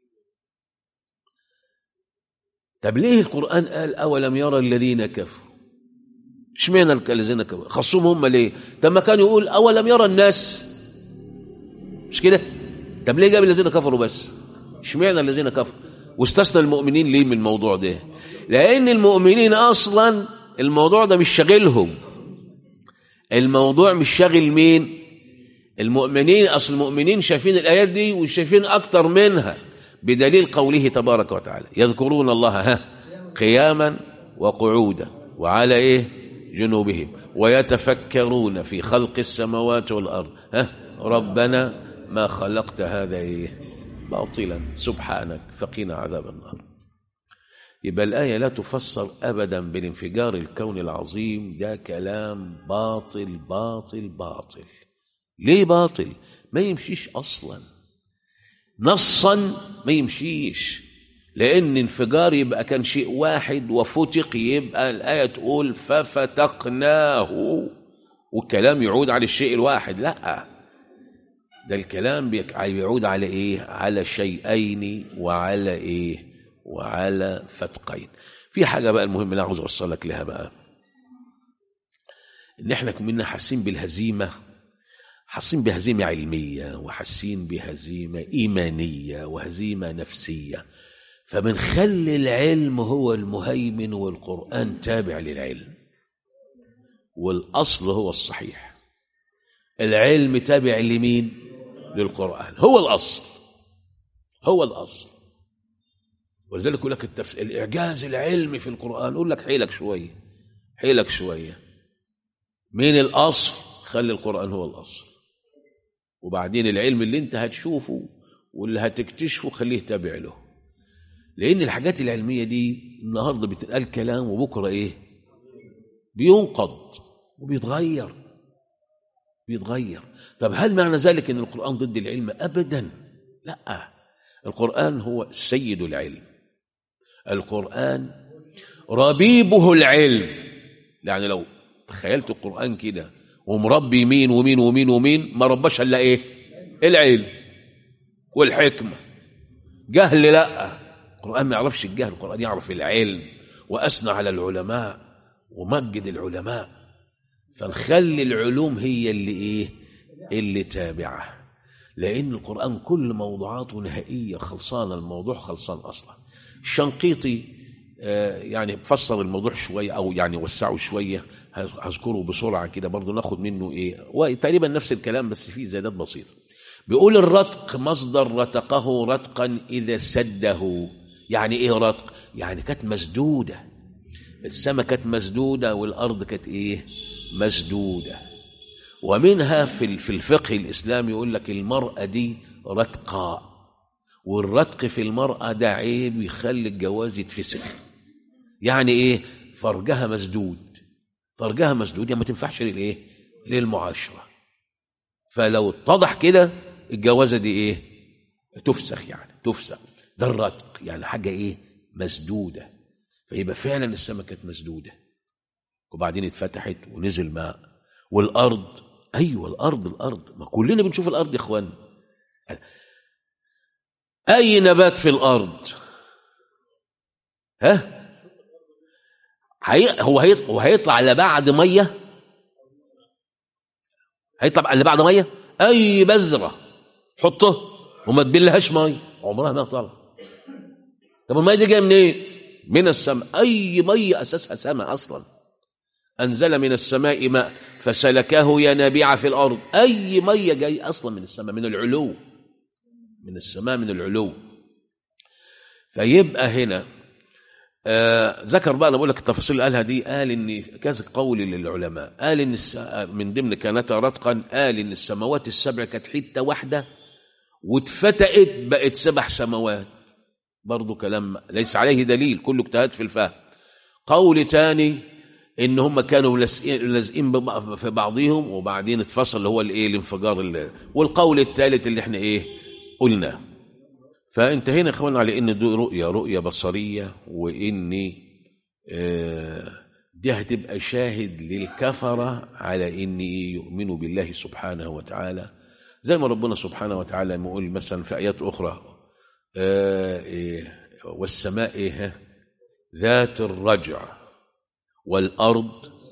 طب ليه القرآن قال أولم يرى الذين كفروا اشمعنى الذين كفروا خصهم هم ليه طب ما كان يقول أولم يرى الناس مش كده طب ليه جاب الذين كفروا بس اشمعنى الذين كفروا واستثنى المؤمنين ليه من الموضوع ده لأن المؤمنين أصلا الموضوع ده مش شاغلهم الموضوع مش شاغل مين المؤمنين أصل المؤمنين شايفين الآيات دي وشايفين أكتر منها بدليل قوله تبارك وتعالى يذكرون الله ها قياما وقعودا وعلى ايه جنوبهم ويتفكرون في خلق السماوات والارض ها ربنا ما خلقت هذا ايه باطلا سبحانك فقنا عذاب النار يبقى الآية لا تفسر أبدا بانفجار الكون العظيم ده كلام باطل باطل باطل ليه باطل ما يمشيش أصلاً نصا ما يمشيش لان انفجار يبقى كان شيء واحد وفتق يبقى الايه تقول ففتقناه والكلام يعود على الشيء الواحد لا ده الكلام بيعود على ايه على شيئين وعلى ايه وعلى فتقين في حاجه بقى المهم اللي عاوز اوصلك لها بقى ان احنا كنا حاسين بالهزيمه حاسين بهزيمه علميه وحاسين بهزيمه ايمانيه وهزيمه نفسيه فبنخلي العلم هو المهيمن والقران تابع للعلم والاصل هو الصحيح العلم تابع لمين للقران هو الاصل هو الاصل ولذلك يقول لك التف... الاعجاز العلمي في القران يقول لك حيلك شويه حيلك شويه مين الاصل خلي القران هو الاصل وبعدين العلم اللي انت هتشوفه واللي هتكتشفه خليه تابع له لان الحاجات العلميه دي النهارده بتتقال كلام وبكره ايه بينقض وبيتغير بيتغير طب هل معنى ذلك ان القران ضد العلم ابدا لا القران هو سيد العلم القران ربيبه العلم يعني لو تخيلت القران كده ومربي مين ومين ومين ومين ما رباش الا ايه العلم والحكمه جهل لا القران ما يعرفش الجهل القران يعرف العلم واثنى على العلماء ومجد العلماء فنخلي العلوم هي اللي ايه اللي تابعه لان القران كل موضوعاته نهائيه خلصانه الموضوع خلصان اصلا الشنقيطي آه يعني فسر الموضوع شويه او يعني وسعه شويه هذكره بسرعه كده برضه ناخد منه ايه وتقريبا نفس الكلام بس فيه زيادات بسيطه بيقول الرتق مصدر رتقه رتقا اذا سده يعني ايه رتق يعني كانت مسدوده السماء كانت مسدوده والارض كانت ايه مسدوده ومنها في في الفقه الاسلامي يقول لك المراه دي رتقاء والرتق في المراه ده عيب يخلي الجواز يتفسخ يعني ايه فرجها مسدود فرجها مسدود يعني ما تنفعش للايه للمعاشره فلو اتضح كده الجوازه دي ايه تفسخ يعني تفسخ ده الرتق يعني حاجه ايه مسدوده فيبقى فعلا السماء كانت مسدوده وبعدين اتفتحت ونزل ماء والارض ايوه الارض الارض ما كلنا بنشوف الارض يا اخوان اي نبات في الارض ها هي هو هو هيطلع الا بعد ميه هيطلع الا بعد ميه اي بذره حطه وما تبلهاش ميه عمرها ما طلع طب الميه دي جايه منين إيه؟ من السماء اي ميه اساسها سماء اصلا انزل من السماء ماء فسلكه ينابيع في الارض اي ميه جاي اصلا من السماء من العلو من السماء من العلو فيبقى هنا آه ذكر بقى انا بقول لك التفاصيل اللي قالها دي قال ان كذا قول للعلماء قال ان من ضمن كانتا رتقا قال ان السماوات السبع كانت حته واحده واتفتقت بقت سبع سماوات برضه كلام ليس عليه دليل كله اجتهاد في الفهم قول تاني ان هم كانوا لازقين في بعضهم وبعدين اتفصل اللي هو الايه الانفجار اللي والقول الثالث اللي احنا ايه قلناه فانتهينا اخوانا على ان دي رؤيه رؤيه بصريه وان آه دي هتبقى شاهد للكفره على ان يؤمنوا بالله سبحانه وتعالى زي ما ربنا سبحانه وتعالى يقول مثلا في ايات اخرى آه إيه والسماء إيه ذات الرجع والارض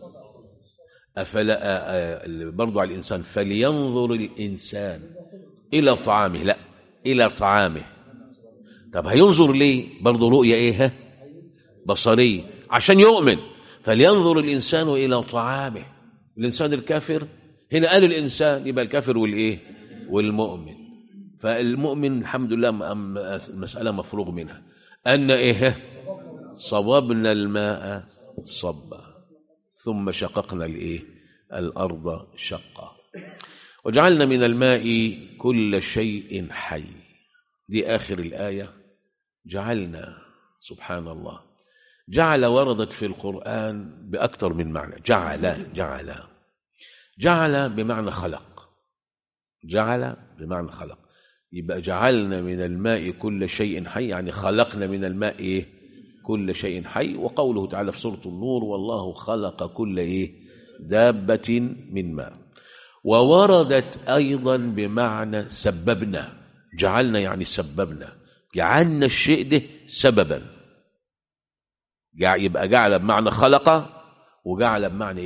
افلا برضو على الانسان فلينظر الانسان الى طعامه لا الى طعامه طب هينظر ليه برضه رؤية ايه بصرية عشان يؤمن فلينظر الإنسان إلى طعامه الإنسان الكافر هنا قال الإنسان يبقى الكافر والإيه والمؤمن فالمؤمن الحمد لله المسألة مفروغ منها أن إيه صببنا الماء صبا ثم شققنا الإيه الأرض شقا وجعلنا من الماء كل شيء حي دي آخر الآية جعلنا سبحان الله جعل وردت في القرآن بأكثر من معنى جعل جعل جعل بمعنى خلق جعل بمعنى خلق يبقى جعلنا من الماء كل شيء حي يعني خلقنا من الماء إيه؟ كل شيء حي وقوله تعالى في سورة النور والله خلق كل إيه دابة من ماء ووردت أيضا بمعنى سببنا جعلنا يعني سببنا جعلنا الشيء ده سببا يبقى جعل بمعنى خلق وجعل بمعنى ايه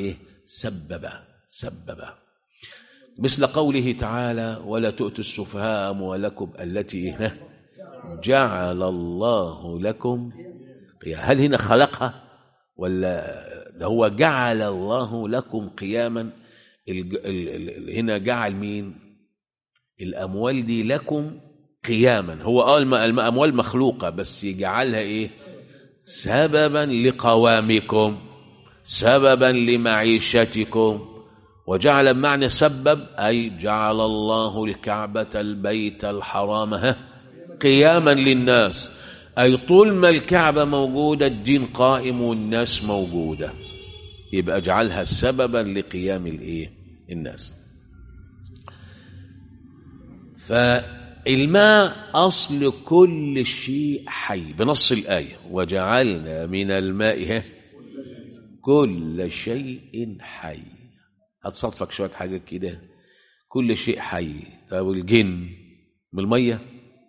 سبب سبب مثل قوله تعالى ولا تؤتوا السفهاء أموالكم التي ها جعل الله لكم هل هنا خلقها ولا ده هو جعل الله لكم قياما الج... ال... ال... هنا جعل مين الأموال دي لكم قياما هو اه الم... الأموال مخلوقة بس يجعلها إيه سببا لقوامكم سببا لمعيشتكم وجعل معنى سبب أي جعل الله الكعبة البيت الحرام ها قياما للناس أي طول ما الكعبة موجودة الدين قائم والناس موجودة يبقى اجعلها سببا لقيام الايه الناس فالماء أصل كل شيء حي بنص الآية وجعلنا من الماء كل شيء حي هتصادفك شوية حاجات كده كل شيء حي طب الجن من المية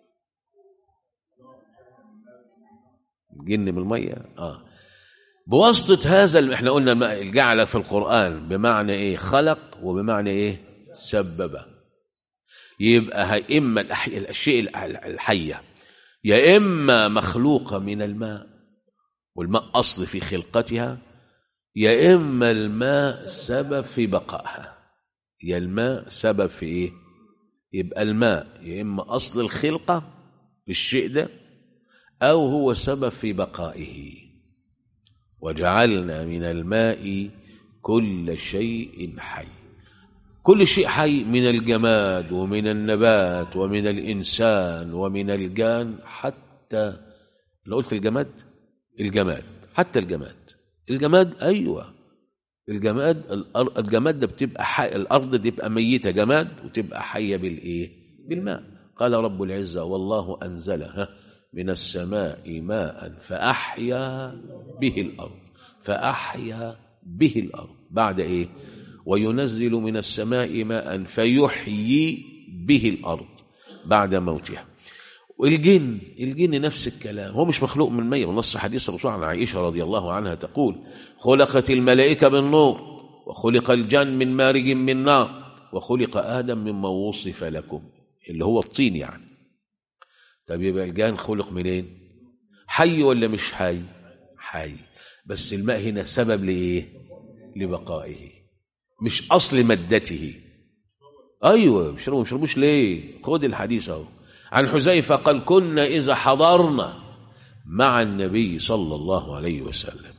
الجن من المية اه بواسطة هذا احنا قلنا الماء الجعل في القرآن بمعنى ايه خلق وبمعنى ايه سبب يبقى إما الشيء الحية يا إما مخلوقة من الماء والماء أصل في خلقتها يا إما الماء سبب في بقائها يا الماء سبب في إيه يبقى الماء يا إما أصل الخلقة للشيء ده أو هو سبب في بقائه وجعلنا من الماء كل شيء حي كل شيء حي من الجماد ومن النبات ومن الإنسان ومن الجان حتى لو قلت الجماد الجماد حتى الجماد الجماد أيوة الجماد الجماد ده بتبقى حي الأرض تبقى ميتة جماد وتبقى حية بالإيه بالماء قال رب العزة والله أنزلها من السماء ماء فأحيا به الأرض فأحيا به الأرض بعد إيه وينزل من السماء ماء فيحيي به الأرض بعد موتها والجن الجن نفس الكلام هو مش مخلوق من مية ونص حديث الرسول عن عائشة رضي الله عنها تقول خلقت الملائكة بالنور وخلق الجن من مارج من نار وخلق آدم مما وصف لكم اللي هو الطين يعني طب يبقى الجان خلق منين حي ولا مش حي حي بس الماء هنا سبب لإيه لبقائه مش أصل مادته أيوة مشربوا مشربوش ليه خد الحديث أهو عن حذيفة قال كنا إذا حضرنا مع النبي صلى الله عليه وسلم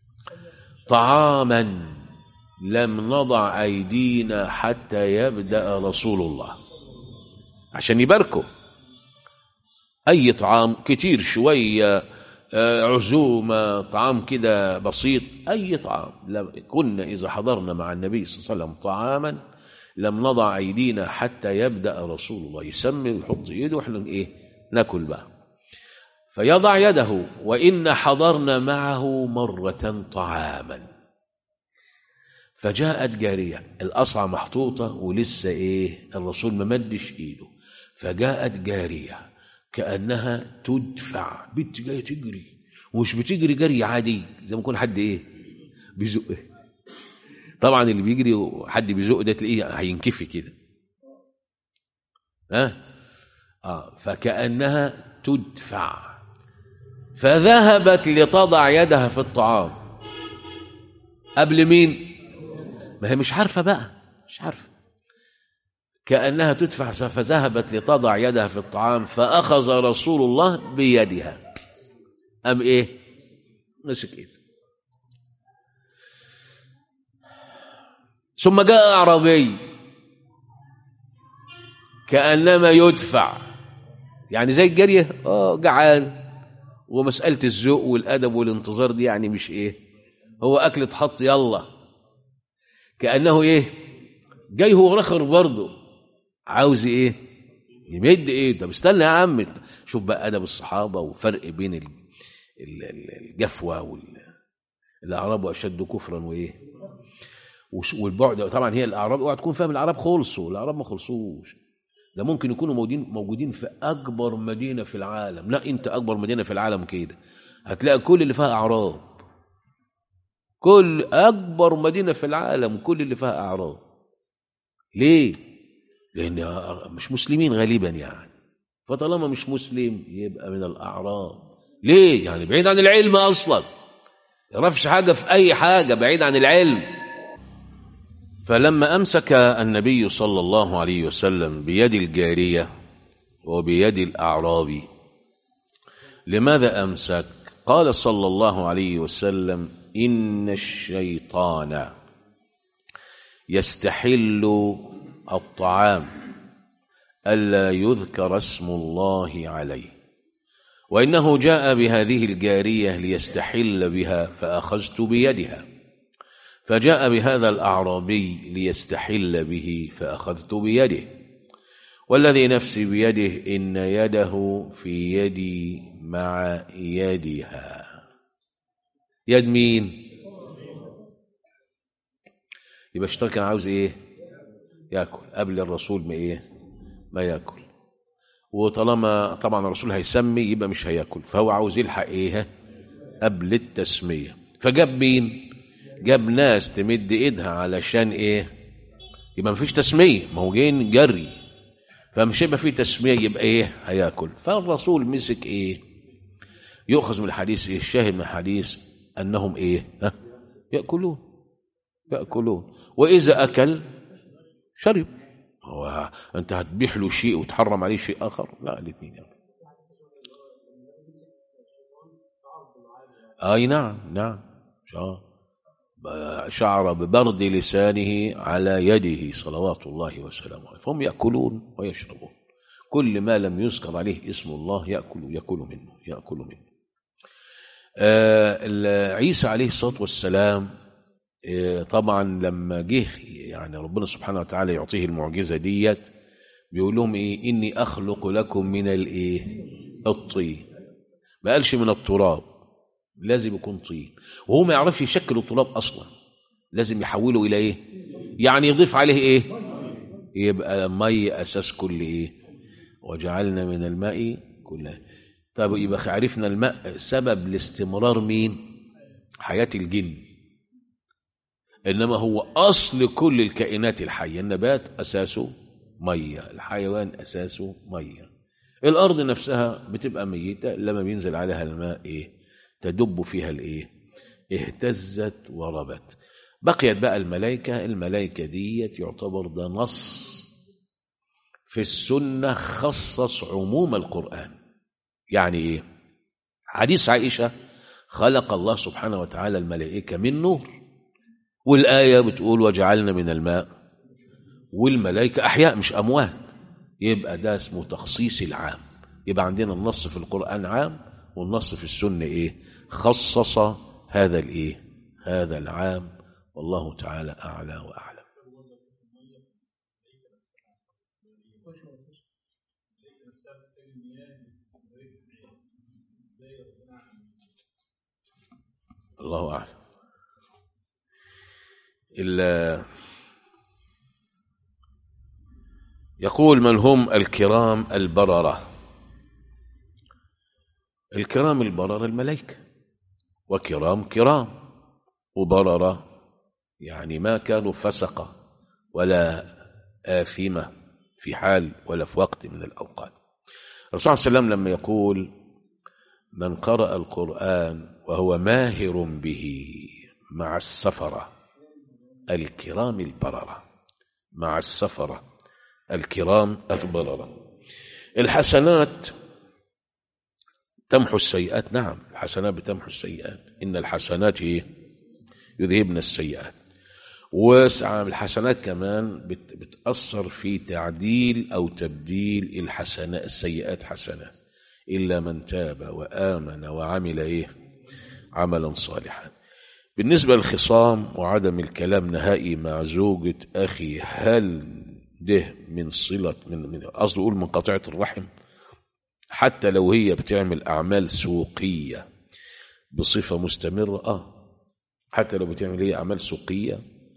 طعاما لم نضع أيدينا حتى يبدأ رسول الله عشان يباركوا أي طعام كتير شوية عزومة طعام كده بسيط أي طعام كنا إذا حضرنا مع النبي صلى الله عليه وسلم طعاما لم نضع أيدينا حتى يبدأ رسول الله يسمي ويحط يده وإحنا إيه ناكل بقى فيضع يده وإن حضرنا معه مرة طعاما فجاءت جارية الأصعى محطوطة ولسه إيه الرسول ما مدش إيده فجاءت جارية كأنها تدفع بنت جاية تجري ومش بتجري جري عادي زي ما يكون حد إيه بيزق طبعا اللي بيجري وحد بيزق ده تلاقيه هينكفي كده ها اه فكأنها تدفع فذهبت لتضع يدها في الطعام قبل مين ما هي مش عارفه بقى مش عارفه كأنها تدفع فذهبت لتضع يدها في الطعام فأخذ رسول الله بيدها أم إيه مسك إيده ثم جاء أعرابي كأنما يدفع يعني زي الجارية اه جعان ومسألة الذوق والأدب والانتظار دي يعني مش إيه هو أكل اتحط يلا كأنه إيه جاي هو رخر برضه عاوز إيه يمد إيه طب استنى يا عم شوف بقى أدب الصحابة وفرق بين الجفوة والأعراب أشد كفرا وإيه والبعد طبعا هي الاعراب اوعى تكون فاهم الاعراب خلصوا الاعراب ما خلصوش ده ممكن يكونوا موجودين موجودين في اكبر مدينه في العالم لا انت اكبر مدينه في العالم كده هتلاقي كل اللي فيها اعراب كل أكبر مدينة في العالم كل اللي فيها أعراض ليه؟ لأن مش مسلمين غالبا يعني فطالما مش مسلم يبقى من الأعراض ليه؟ يعني بعيد عن العلم أصلا يعرفش حاجة في أي حاجة بعيد عن العلم فلما أمسك النبي صلى الله عليه وسلم بيد الجارية وبيد الأعرابي لماذا أمسك؟ قال صلى الله عليه وسلم إن الشيطان يستحل الطعام ألا يذكر اسم الله عليه وإنه جاء بهذه الجارية ليستحل بها فأخذت بيدها فجاء بهذا الأعرابي ليستحل به فأخذت بيده والذي نفسي بيده إن يده في يدي مع يدها يد مين يبقى الشيطان كان عاوز ايه ياكل قبل الرسول ما ايه ما ياكل وطالما طبعا الرسول هيسمي يبقى مش هياكل فهو عاوز يلحق ايه قبل التسميه فجاب مين جاب ناس تمد ايدها علشان ايه يبقى مفيش تسميه ما هو جايين جري فمش يبقى في تسميه يبقى ايه هياكل فالرسول مسك ايه يؤخذ من الحديث ايه الشاهد من الحديث انهم ايه ها ياكلون ياكلون واذا اكل شرب هو انت هتبيح له شيء وتحرم عليه شيء اخر لا الاثنين يعني. اي نعم نعم شعر ببرد لسانه على يده صلوات الله وسلامه عليه فهم ياكلون ويشربون كل ما لم يذكر عليه اسم الله ياكل ياكل منه ياكل منه آه عيسى عليه الصلاه والسلام آه طبعا لما جه يعني ربنا سبحانه وتعالى يعطيه المعجزه ديت بيقول لهم ايه اني اخلق لكم من الايه الطين ما قالش من التراب لازم يكون طين وهو ما يعرفش يشكل التراب اصلا لازم يحوله الى ايه يعني يضيف عليه ايه يبقى مي اساس كل ايه وجعلنا من الماء كل طب يبقى عرفنا الماء سبب لاستمرار مين حياه الجن انما هو اصل كل الكائنات الحيه النبات اساسه ميه الحيوان اساسه ميه الارض نفسها بتبقى ميته لما بينزل عليها الماء ايه تدب فيها الايه اهتزت وربت بقيت بقى الملائكه الملائكه ديت يعتبر ده نص في السنه خصص عموم القران يعني ايه حديث عائشه خلق الله سبحانه وتعالى الملائكه من نور والايه بتقول وجعلنا من الماء والملائكه احياء مش اموات يبقى ده اسمه تخصيص العام يبقى عندنا النص في القران عام والنص في السنه ايه خصص هذا الايه هذا العام والله تعالى اعلى واعلم الله اعلم إلا يقول من هم الكرام البرره الكرام البررة الملائكة وكرام كرام وبررة يعني ما كانوا فسقة ولا آثمة في حال ولا في وقت من الأوقات الرسول صلى الله عليه وسلم لما يقول من قرأ القرآن وهو ماهر به مع السفرة الكرام البررة مع السفرة الكرام البررة الحسنات تمحو السيئات نعم الحسنات بتمحو السيئات إن الحسنات إيه؟ يذهبن السيئات والحسنات كمان بت بتأثر في تعديل أو تبديل الحسنات السيئات حسنات إلا من تاب وآمن وعمل إيه عملا صالحا بالنسبة للخصام وعدم الكلام نهائي مع زوجة أخي هل ده من صلة من من قصدي أقول من قطيعة الرحم حتى لو هي بتعمل أعمال سوقية بصفة مستمرة آه حتى لو بتعمل هي أعمال سوقية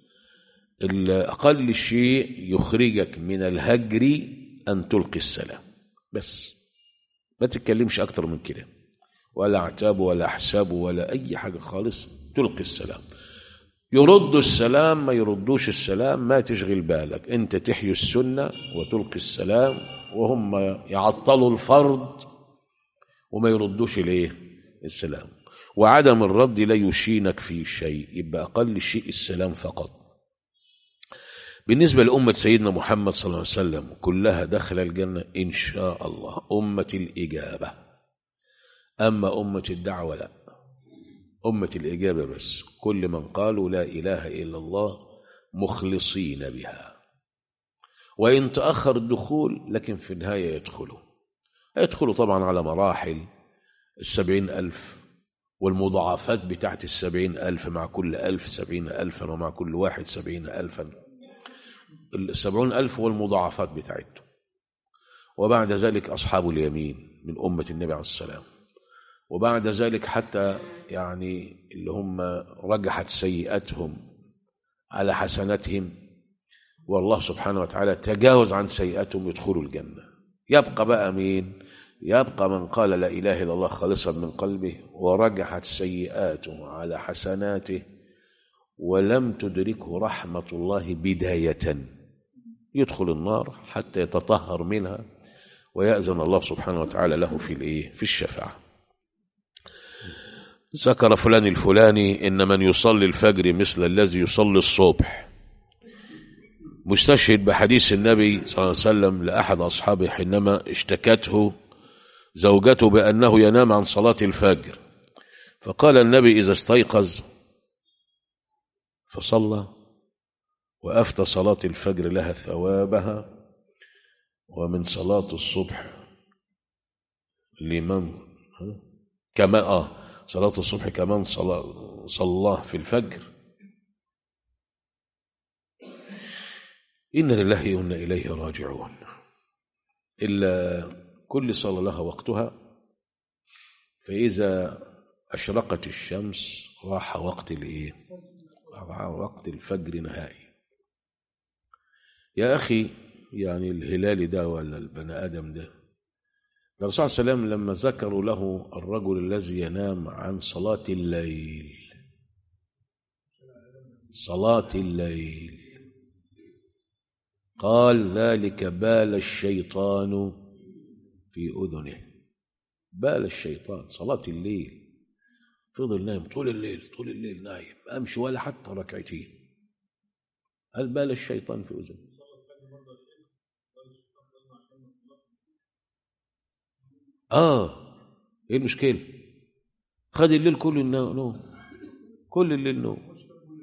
أقل شيء يخرجك من الهجر أن تلقي السلام بس ما تتكلمش أكتر من كده ولا اعتاب ولا احساب ولا أي حاجة خالص تلقي السلام يردوا السلام ما يردوش السلام ما تشغل بالك انت تحيي السنة وتلقي السلام وهم يعطلوا الفرض وما يردوش الايه السلام وعدم الرد لا يشينك في شيء يبقى اقل شيء السلام فقط بالنسبة لأمة سيدنا محمد صلى الله عليه وسلم كلها دخل الجنة إن شاء الله أمة الإجابة أما أمة الدعوة لا أمة الإجابة بس كل من قالوا لا إله إلا الله مخلصين بها وإن تأخر الدخول لكن في النهاية يدخلوا يدخلوا طبعا على مراحل السبعين ألف والمضاعفات بتاعت السبعين ألف مع كل ألف سبعين ألفا ومع كل واحد سبعين ألفا السبعون ألف والمضاعفات بتاعته وبعد ذلك أصحاب اليمين من أمة النبي عليه السلام وبعد ذلك حتى يعني اللي هم رجحت سيئاتهم على حسناتهم والله سبحانه وتعالى تجاوز عن سيئاتهم يدخلوا الجنة يبقى بقى مين يبقى من قال لا إله إلا الله خالصا من قلبه ورجحت سيئاته على حسناته ولم تدركه رحمة الله بداية يدخل النار حتى يتطهر منها ويأذن الله سبحانه وتعالى له في الإيه في الشفاعة ذكر فلان الفلاني إن من يصلي الفجر مثل الذي يصلي الصبح مستشهد بحديث النبي صلى الله عليه وسلم لأحد أصحابه حينما اشتكته زوجته بأنه ينام عن صلاة الفجر فقال النبي إذا استيقظ فصلى وأفتى صلاة الفجر لها ثوابها ومن صلاة الصبح لمن كما آه صلاة الصبح كمان صلى صلاه في الفجر إن لله وإنا إليه راجعون إلا كل صلاة لها وقتها فإذا أشرقت الشمس راح وقت الإيه؟ راح وقت الفجر نهائي يا أخي يعني الهلال ده ولا البني آدم ده الرسول صلى الله عليه وسلم لما ذكروا له الرجل الذي ينام عن صلاة الليل صلاة الليل قال ذلك بال الشيطان في أذنه بال الشيطان صلاة الليل فضل نايم طول الليل طول الليل نايم أمشي ولا حتى ركعتين هل بال الشيطان في أذنه آه إيه المشكلة خد الليل كله نوم كل الليل نوم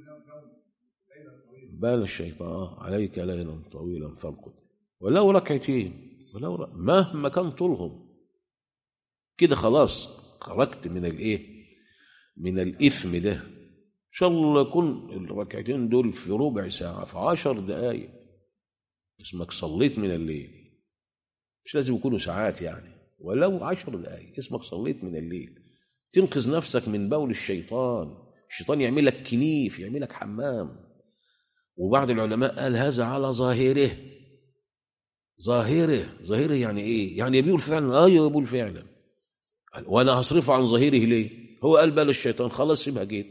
بال الشيطان آه عليك ليلا طويلا فارقد ولو ركعتين ولو ر... مهما كان طولهم كده خلاص خرجت من الايه من الاثم ده ان شاء الله يكون الركعتين دول في ربع ساعه في عشر دقائق اسمك صليت من الليل مش لازم يكونوا ساعات يعني ولو عشر دقائق اسمك صليت من الليل تنقذ نفسك من بول الشيطان الشيطان يعمل لك كنيف يعمل لك حمام وبعض العلماء قال هذا على ظاهره ظاهره ظاهره يعني ايه يعني بيقول فعلا ايوه بيقول فعلا وانا هصرفه عن ظاهره ليه هو قال بال الشيطان خلاص سيبها جيت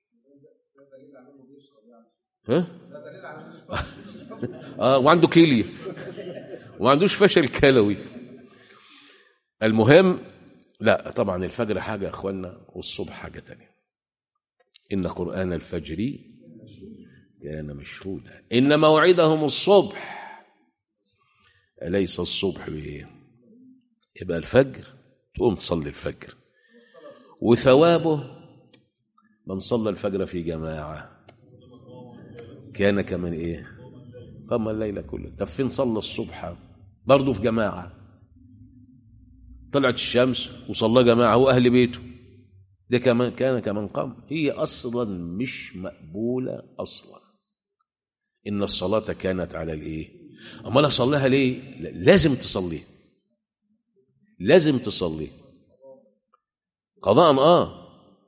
ها اه وعنده كليه وما عندوش فشل كلوي المهم لا طبعا الفجر حاجه يا اخوانا والصبح حاجه تانية ان قران الفجر كان مشهودا إن موعدهم الصبح أليس الصبح بإيه يبقى الفجر تقوم تصلي الفجر وثوابه من صلى الفجر في جماعة كان كمن إيه قام الليل كله طب فين صلى الصبح برضه في جماعة طلعت الشمس وصلى جماعة هو أهل بيته ده كمان كان كمان قام هي أصلا مش مقبولة أصلا إن الصلاة كانت على الإيه أما أصليها ليه لازم تصليه لازم تصليه قضاء آه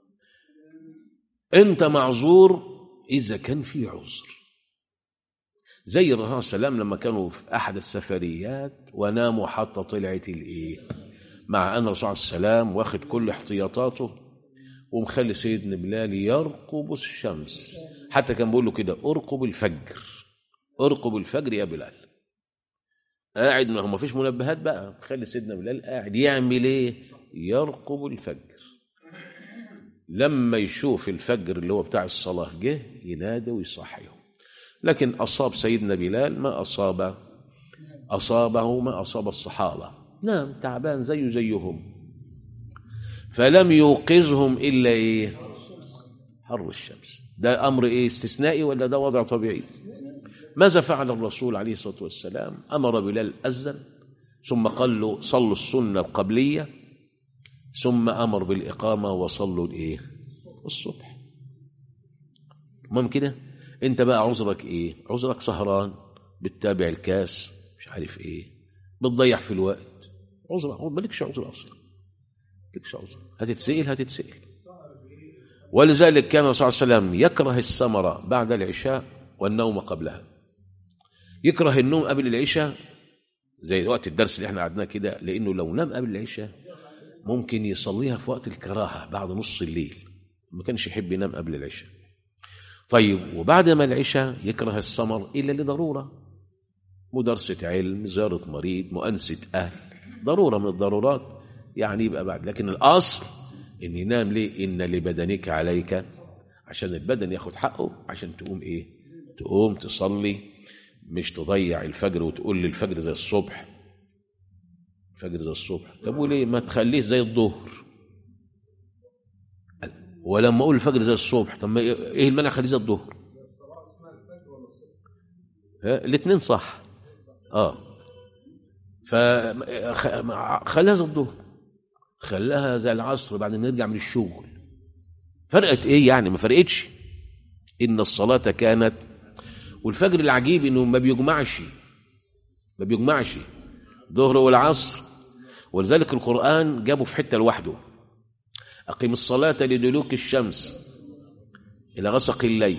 أنت معذور إذا كان في عذر زي الرسول صلى الله عليه وسلم لما كانوا في أحد السفريات وناموا حتى طلعت الإيه مع أن الرسول صلى الله عليه وسلم واخد كل احتياطاته ومخلي سيدنا بلال يرقب الشمس حتى كان بيقول له كده ارقب الفجر ارقب الفجر يا بلال قاعد ما هو ما فيش منبهات بقى خلي سيدنا بلال قاعد يعمل ايه يرقب الفجر لما يشوف الفجر اللي هو بتاع الصلاة جه ينادي ويصحيهم لكن أصاب سيدنا بلال ما أصاب أصابه ما أصاب الصحابة نعم تعبان زيه زيهم فلم يوقظهم إلا إيه حر الشمس ده أمر إيه استثنائي ولا ده وضع طبيعي ماذا فعل الرسول عليه الصلاة والسلام أمر بلال أذن ثم قال له صلوا السنة القبلية ثم أمر بالإقامة وصلوا الإيه الصبح المهم كده أنت بقى عذرك إيه عذرك سهران بتتابع الكاس مش عارف إيه بتضيع في الوقت عذر مالكش عذر أصلا مالكش عذر هتتسئل هتتسئل ولذلك كان صلى الله عليه وسلم يكره السمر بعد العشاء والنوم قبلها يكره النوم قبل العشاء زي وقت الدرس اللي احنا قعدناه كده لانه لو نام قبل العشاء ممكن يصليها في وقت الكراهه بعد نص الليل ما كانش يحب ينام قبل العشاء طيب وبعد ما العشاء يكره السمر الا لضروره مدرسه علم زياره مريض مؤنسه اهل ضروره من الضرورات يعني يبقى بعد لكن الاصل ان ينام ليه ان لبدنك عليك عشان البدن ياخد حقه عشان تقوم ايه تقوم تصلي مش تضيع الفجر وتقول لي الفجر زي الصبح الفجر زي الصبح طب وليه ما تخليه زي الظهر ولما اقول الفجر زي الصبح طب ما ايه المانع خليه زي الظهر الاثنين صح اه فخليها زي الظهر خلاها زي العصر بعد ما نرجع من الشغل فرقت ايه يعني ما فرقتش ان الصلاه كانت والفجر العجيب انه ما بيجمعش ما بيجمعش ظهر والعصر ولذلك القرآن جابه في حتة لوحده أقم الصلاة لدلوك الشمس إلى غسق الليل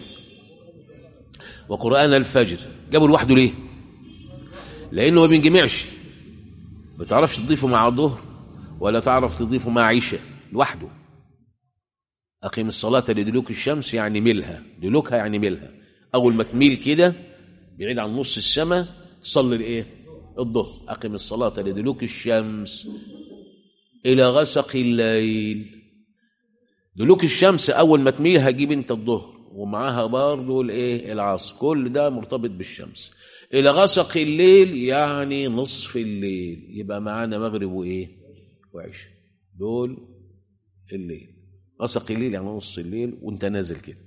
وقرآن الفجر جابه لوحده ليه لأنه ما بينجمعش ما تعرفش تضيفه مع الظهر ولا تعرف تضيفه مع عشاء لوحده أقم الصلاة لدلوك الشمس يعني ملها دلوكها يعني ملها أول ما تميل كده بعيد عن نص السماء تصلي الإيه الظهر أقم الصلاة لدلوك الشمس إلى غسق الليل دلوك الشمس أول ما تميل هجيب أنت الظهر ومعاها برضه الإيه العصر كل ده مرتبط بالشمس إلى غسق الليل يعني نصف الليل يبقى معانا مغرب وإيه وعشاء دول الليل غسق الليل يعني نص الليل وانت نازل كده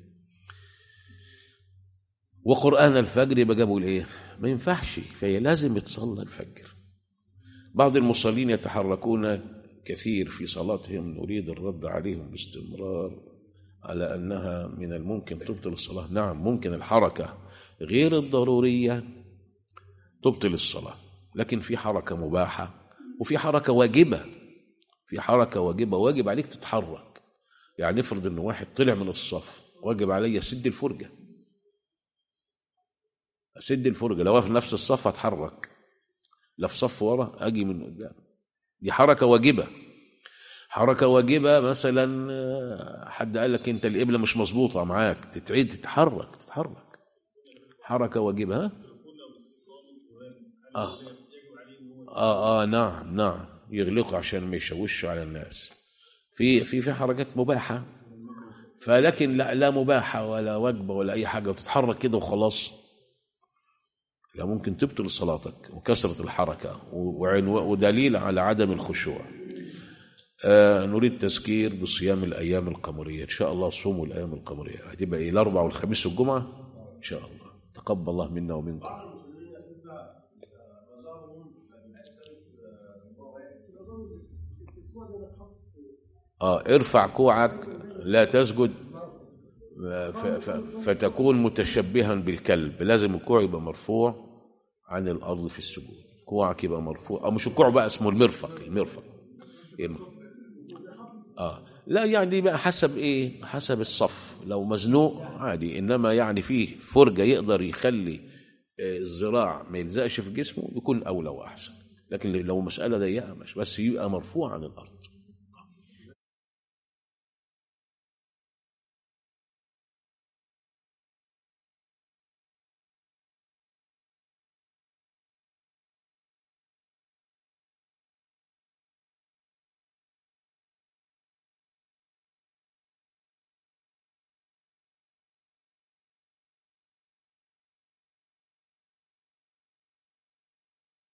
وقرآن الفجر يبقى جابوا الايه ما ينفعش فهي لازم يتصلى الفجر بعض المصلين يتحركون كثير في صلاتهم نريد الرد عليهم باستمرار على أنها من الممكن تبطل الصلاة نعم ممكن الحركة غير الضرورية تبطل الصلاة لكن في حركة مباحة وفي حركة واجبة في حركة واجبة واجب عليك تتحرك يعني افرض ان واحد طلع من الصف واجب علي اسد الفرجه اسد الفرجه لو في نفس الصف اتحرك لا في صف ورا اجي من قدام دي حركه واجبه حركه واجبه مثلا حد قال لك انت القبله مش مظبوطه معاك تتعيد تتحرك تتحرك حركه واجبه ها اه اه اه نعم نعم يغلقوا عشان ما يشوشوا على الناس في في في حركات مباحه فلكن لا لا مباحه ولا وجبه ولا اي حاجه وتتحرك كده وخلاص لا ممكن تبطل صلاتك وكثره الحركه ودليل على عدم الخشوع آه نريد تذكير بصيام الايام القمريه ان شاء الله صوموا الايام القمريه هتبقى ايه الاربع والخميس والجمعه ان شاء الله تقبل الله منا ومنكم آه ارفع كوعك لا تسجد فتكون متشبها بالكلب لازم الكوع يبقى مرفوع عن الارض في السجود كوعك يبقى مرفوع او مش الكوع بقى اسمه المرفق المرفق اه لا يعني بقى حسب ايه حسب الصف لو مزنوق عادي انما يعني في فرجه يقدر يخلي الذراع ما يلزقش في جسمه يكون اولى واحسن لكن لو مساله ضيقه مش بس يبقى مرفوع عن الارض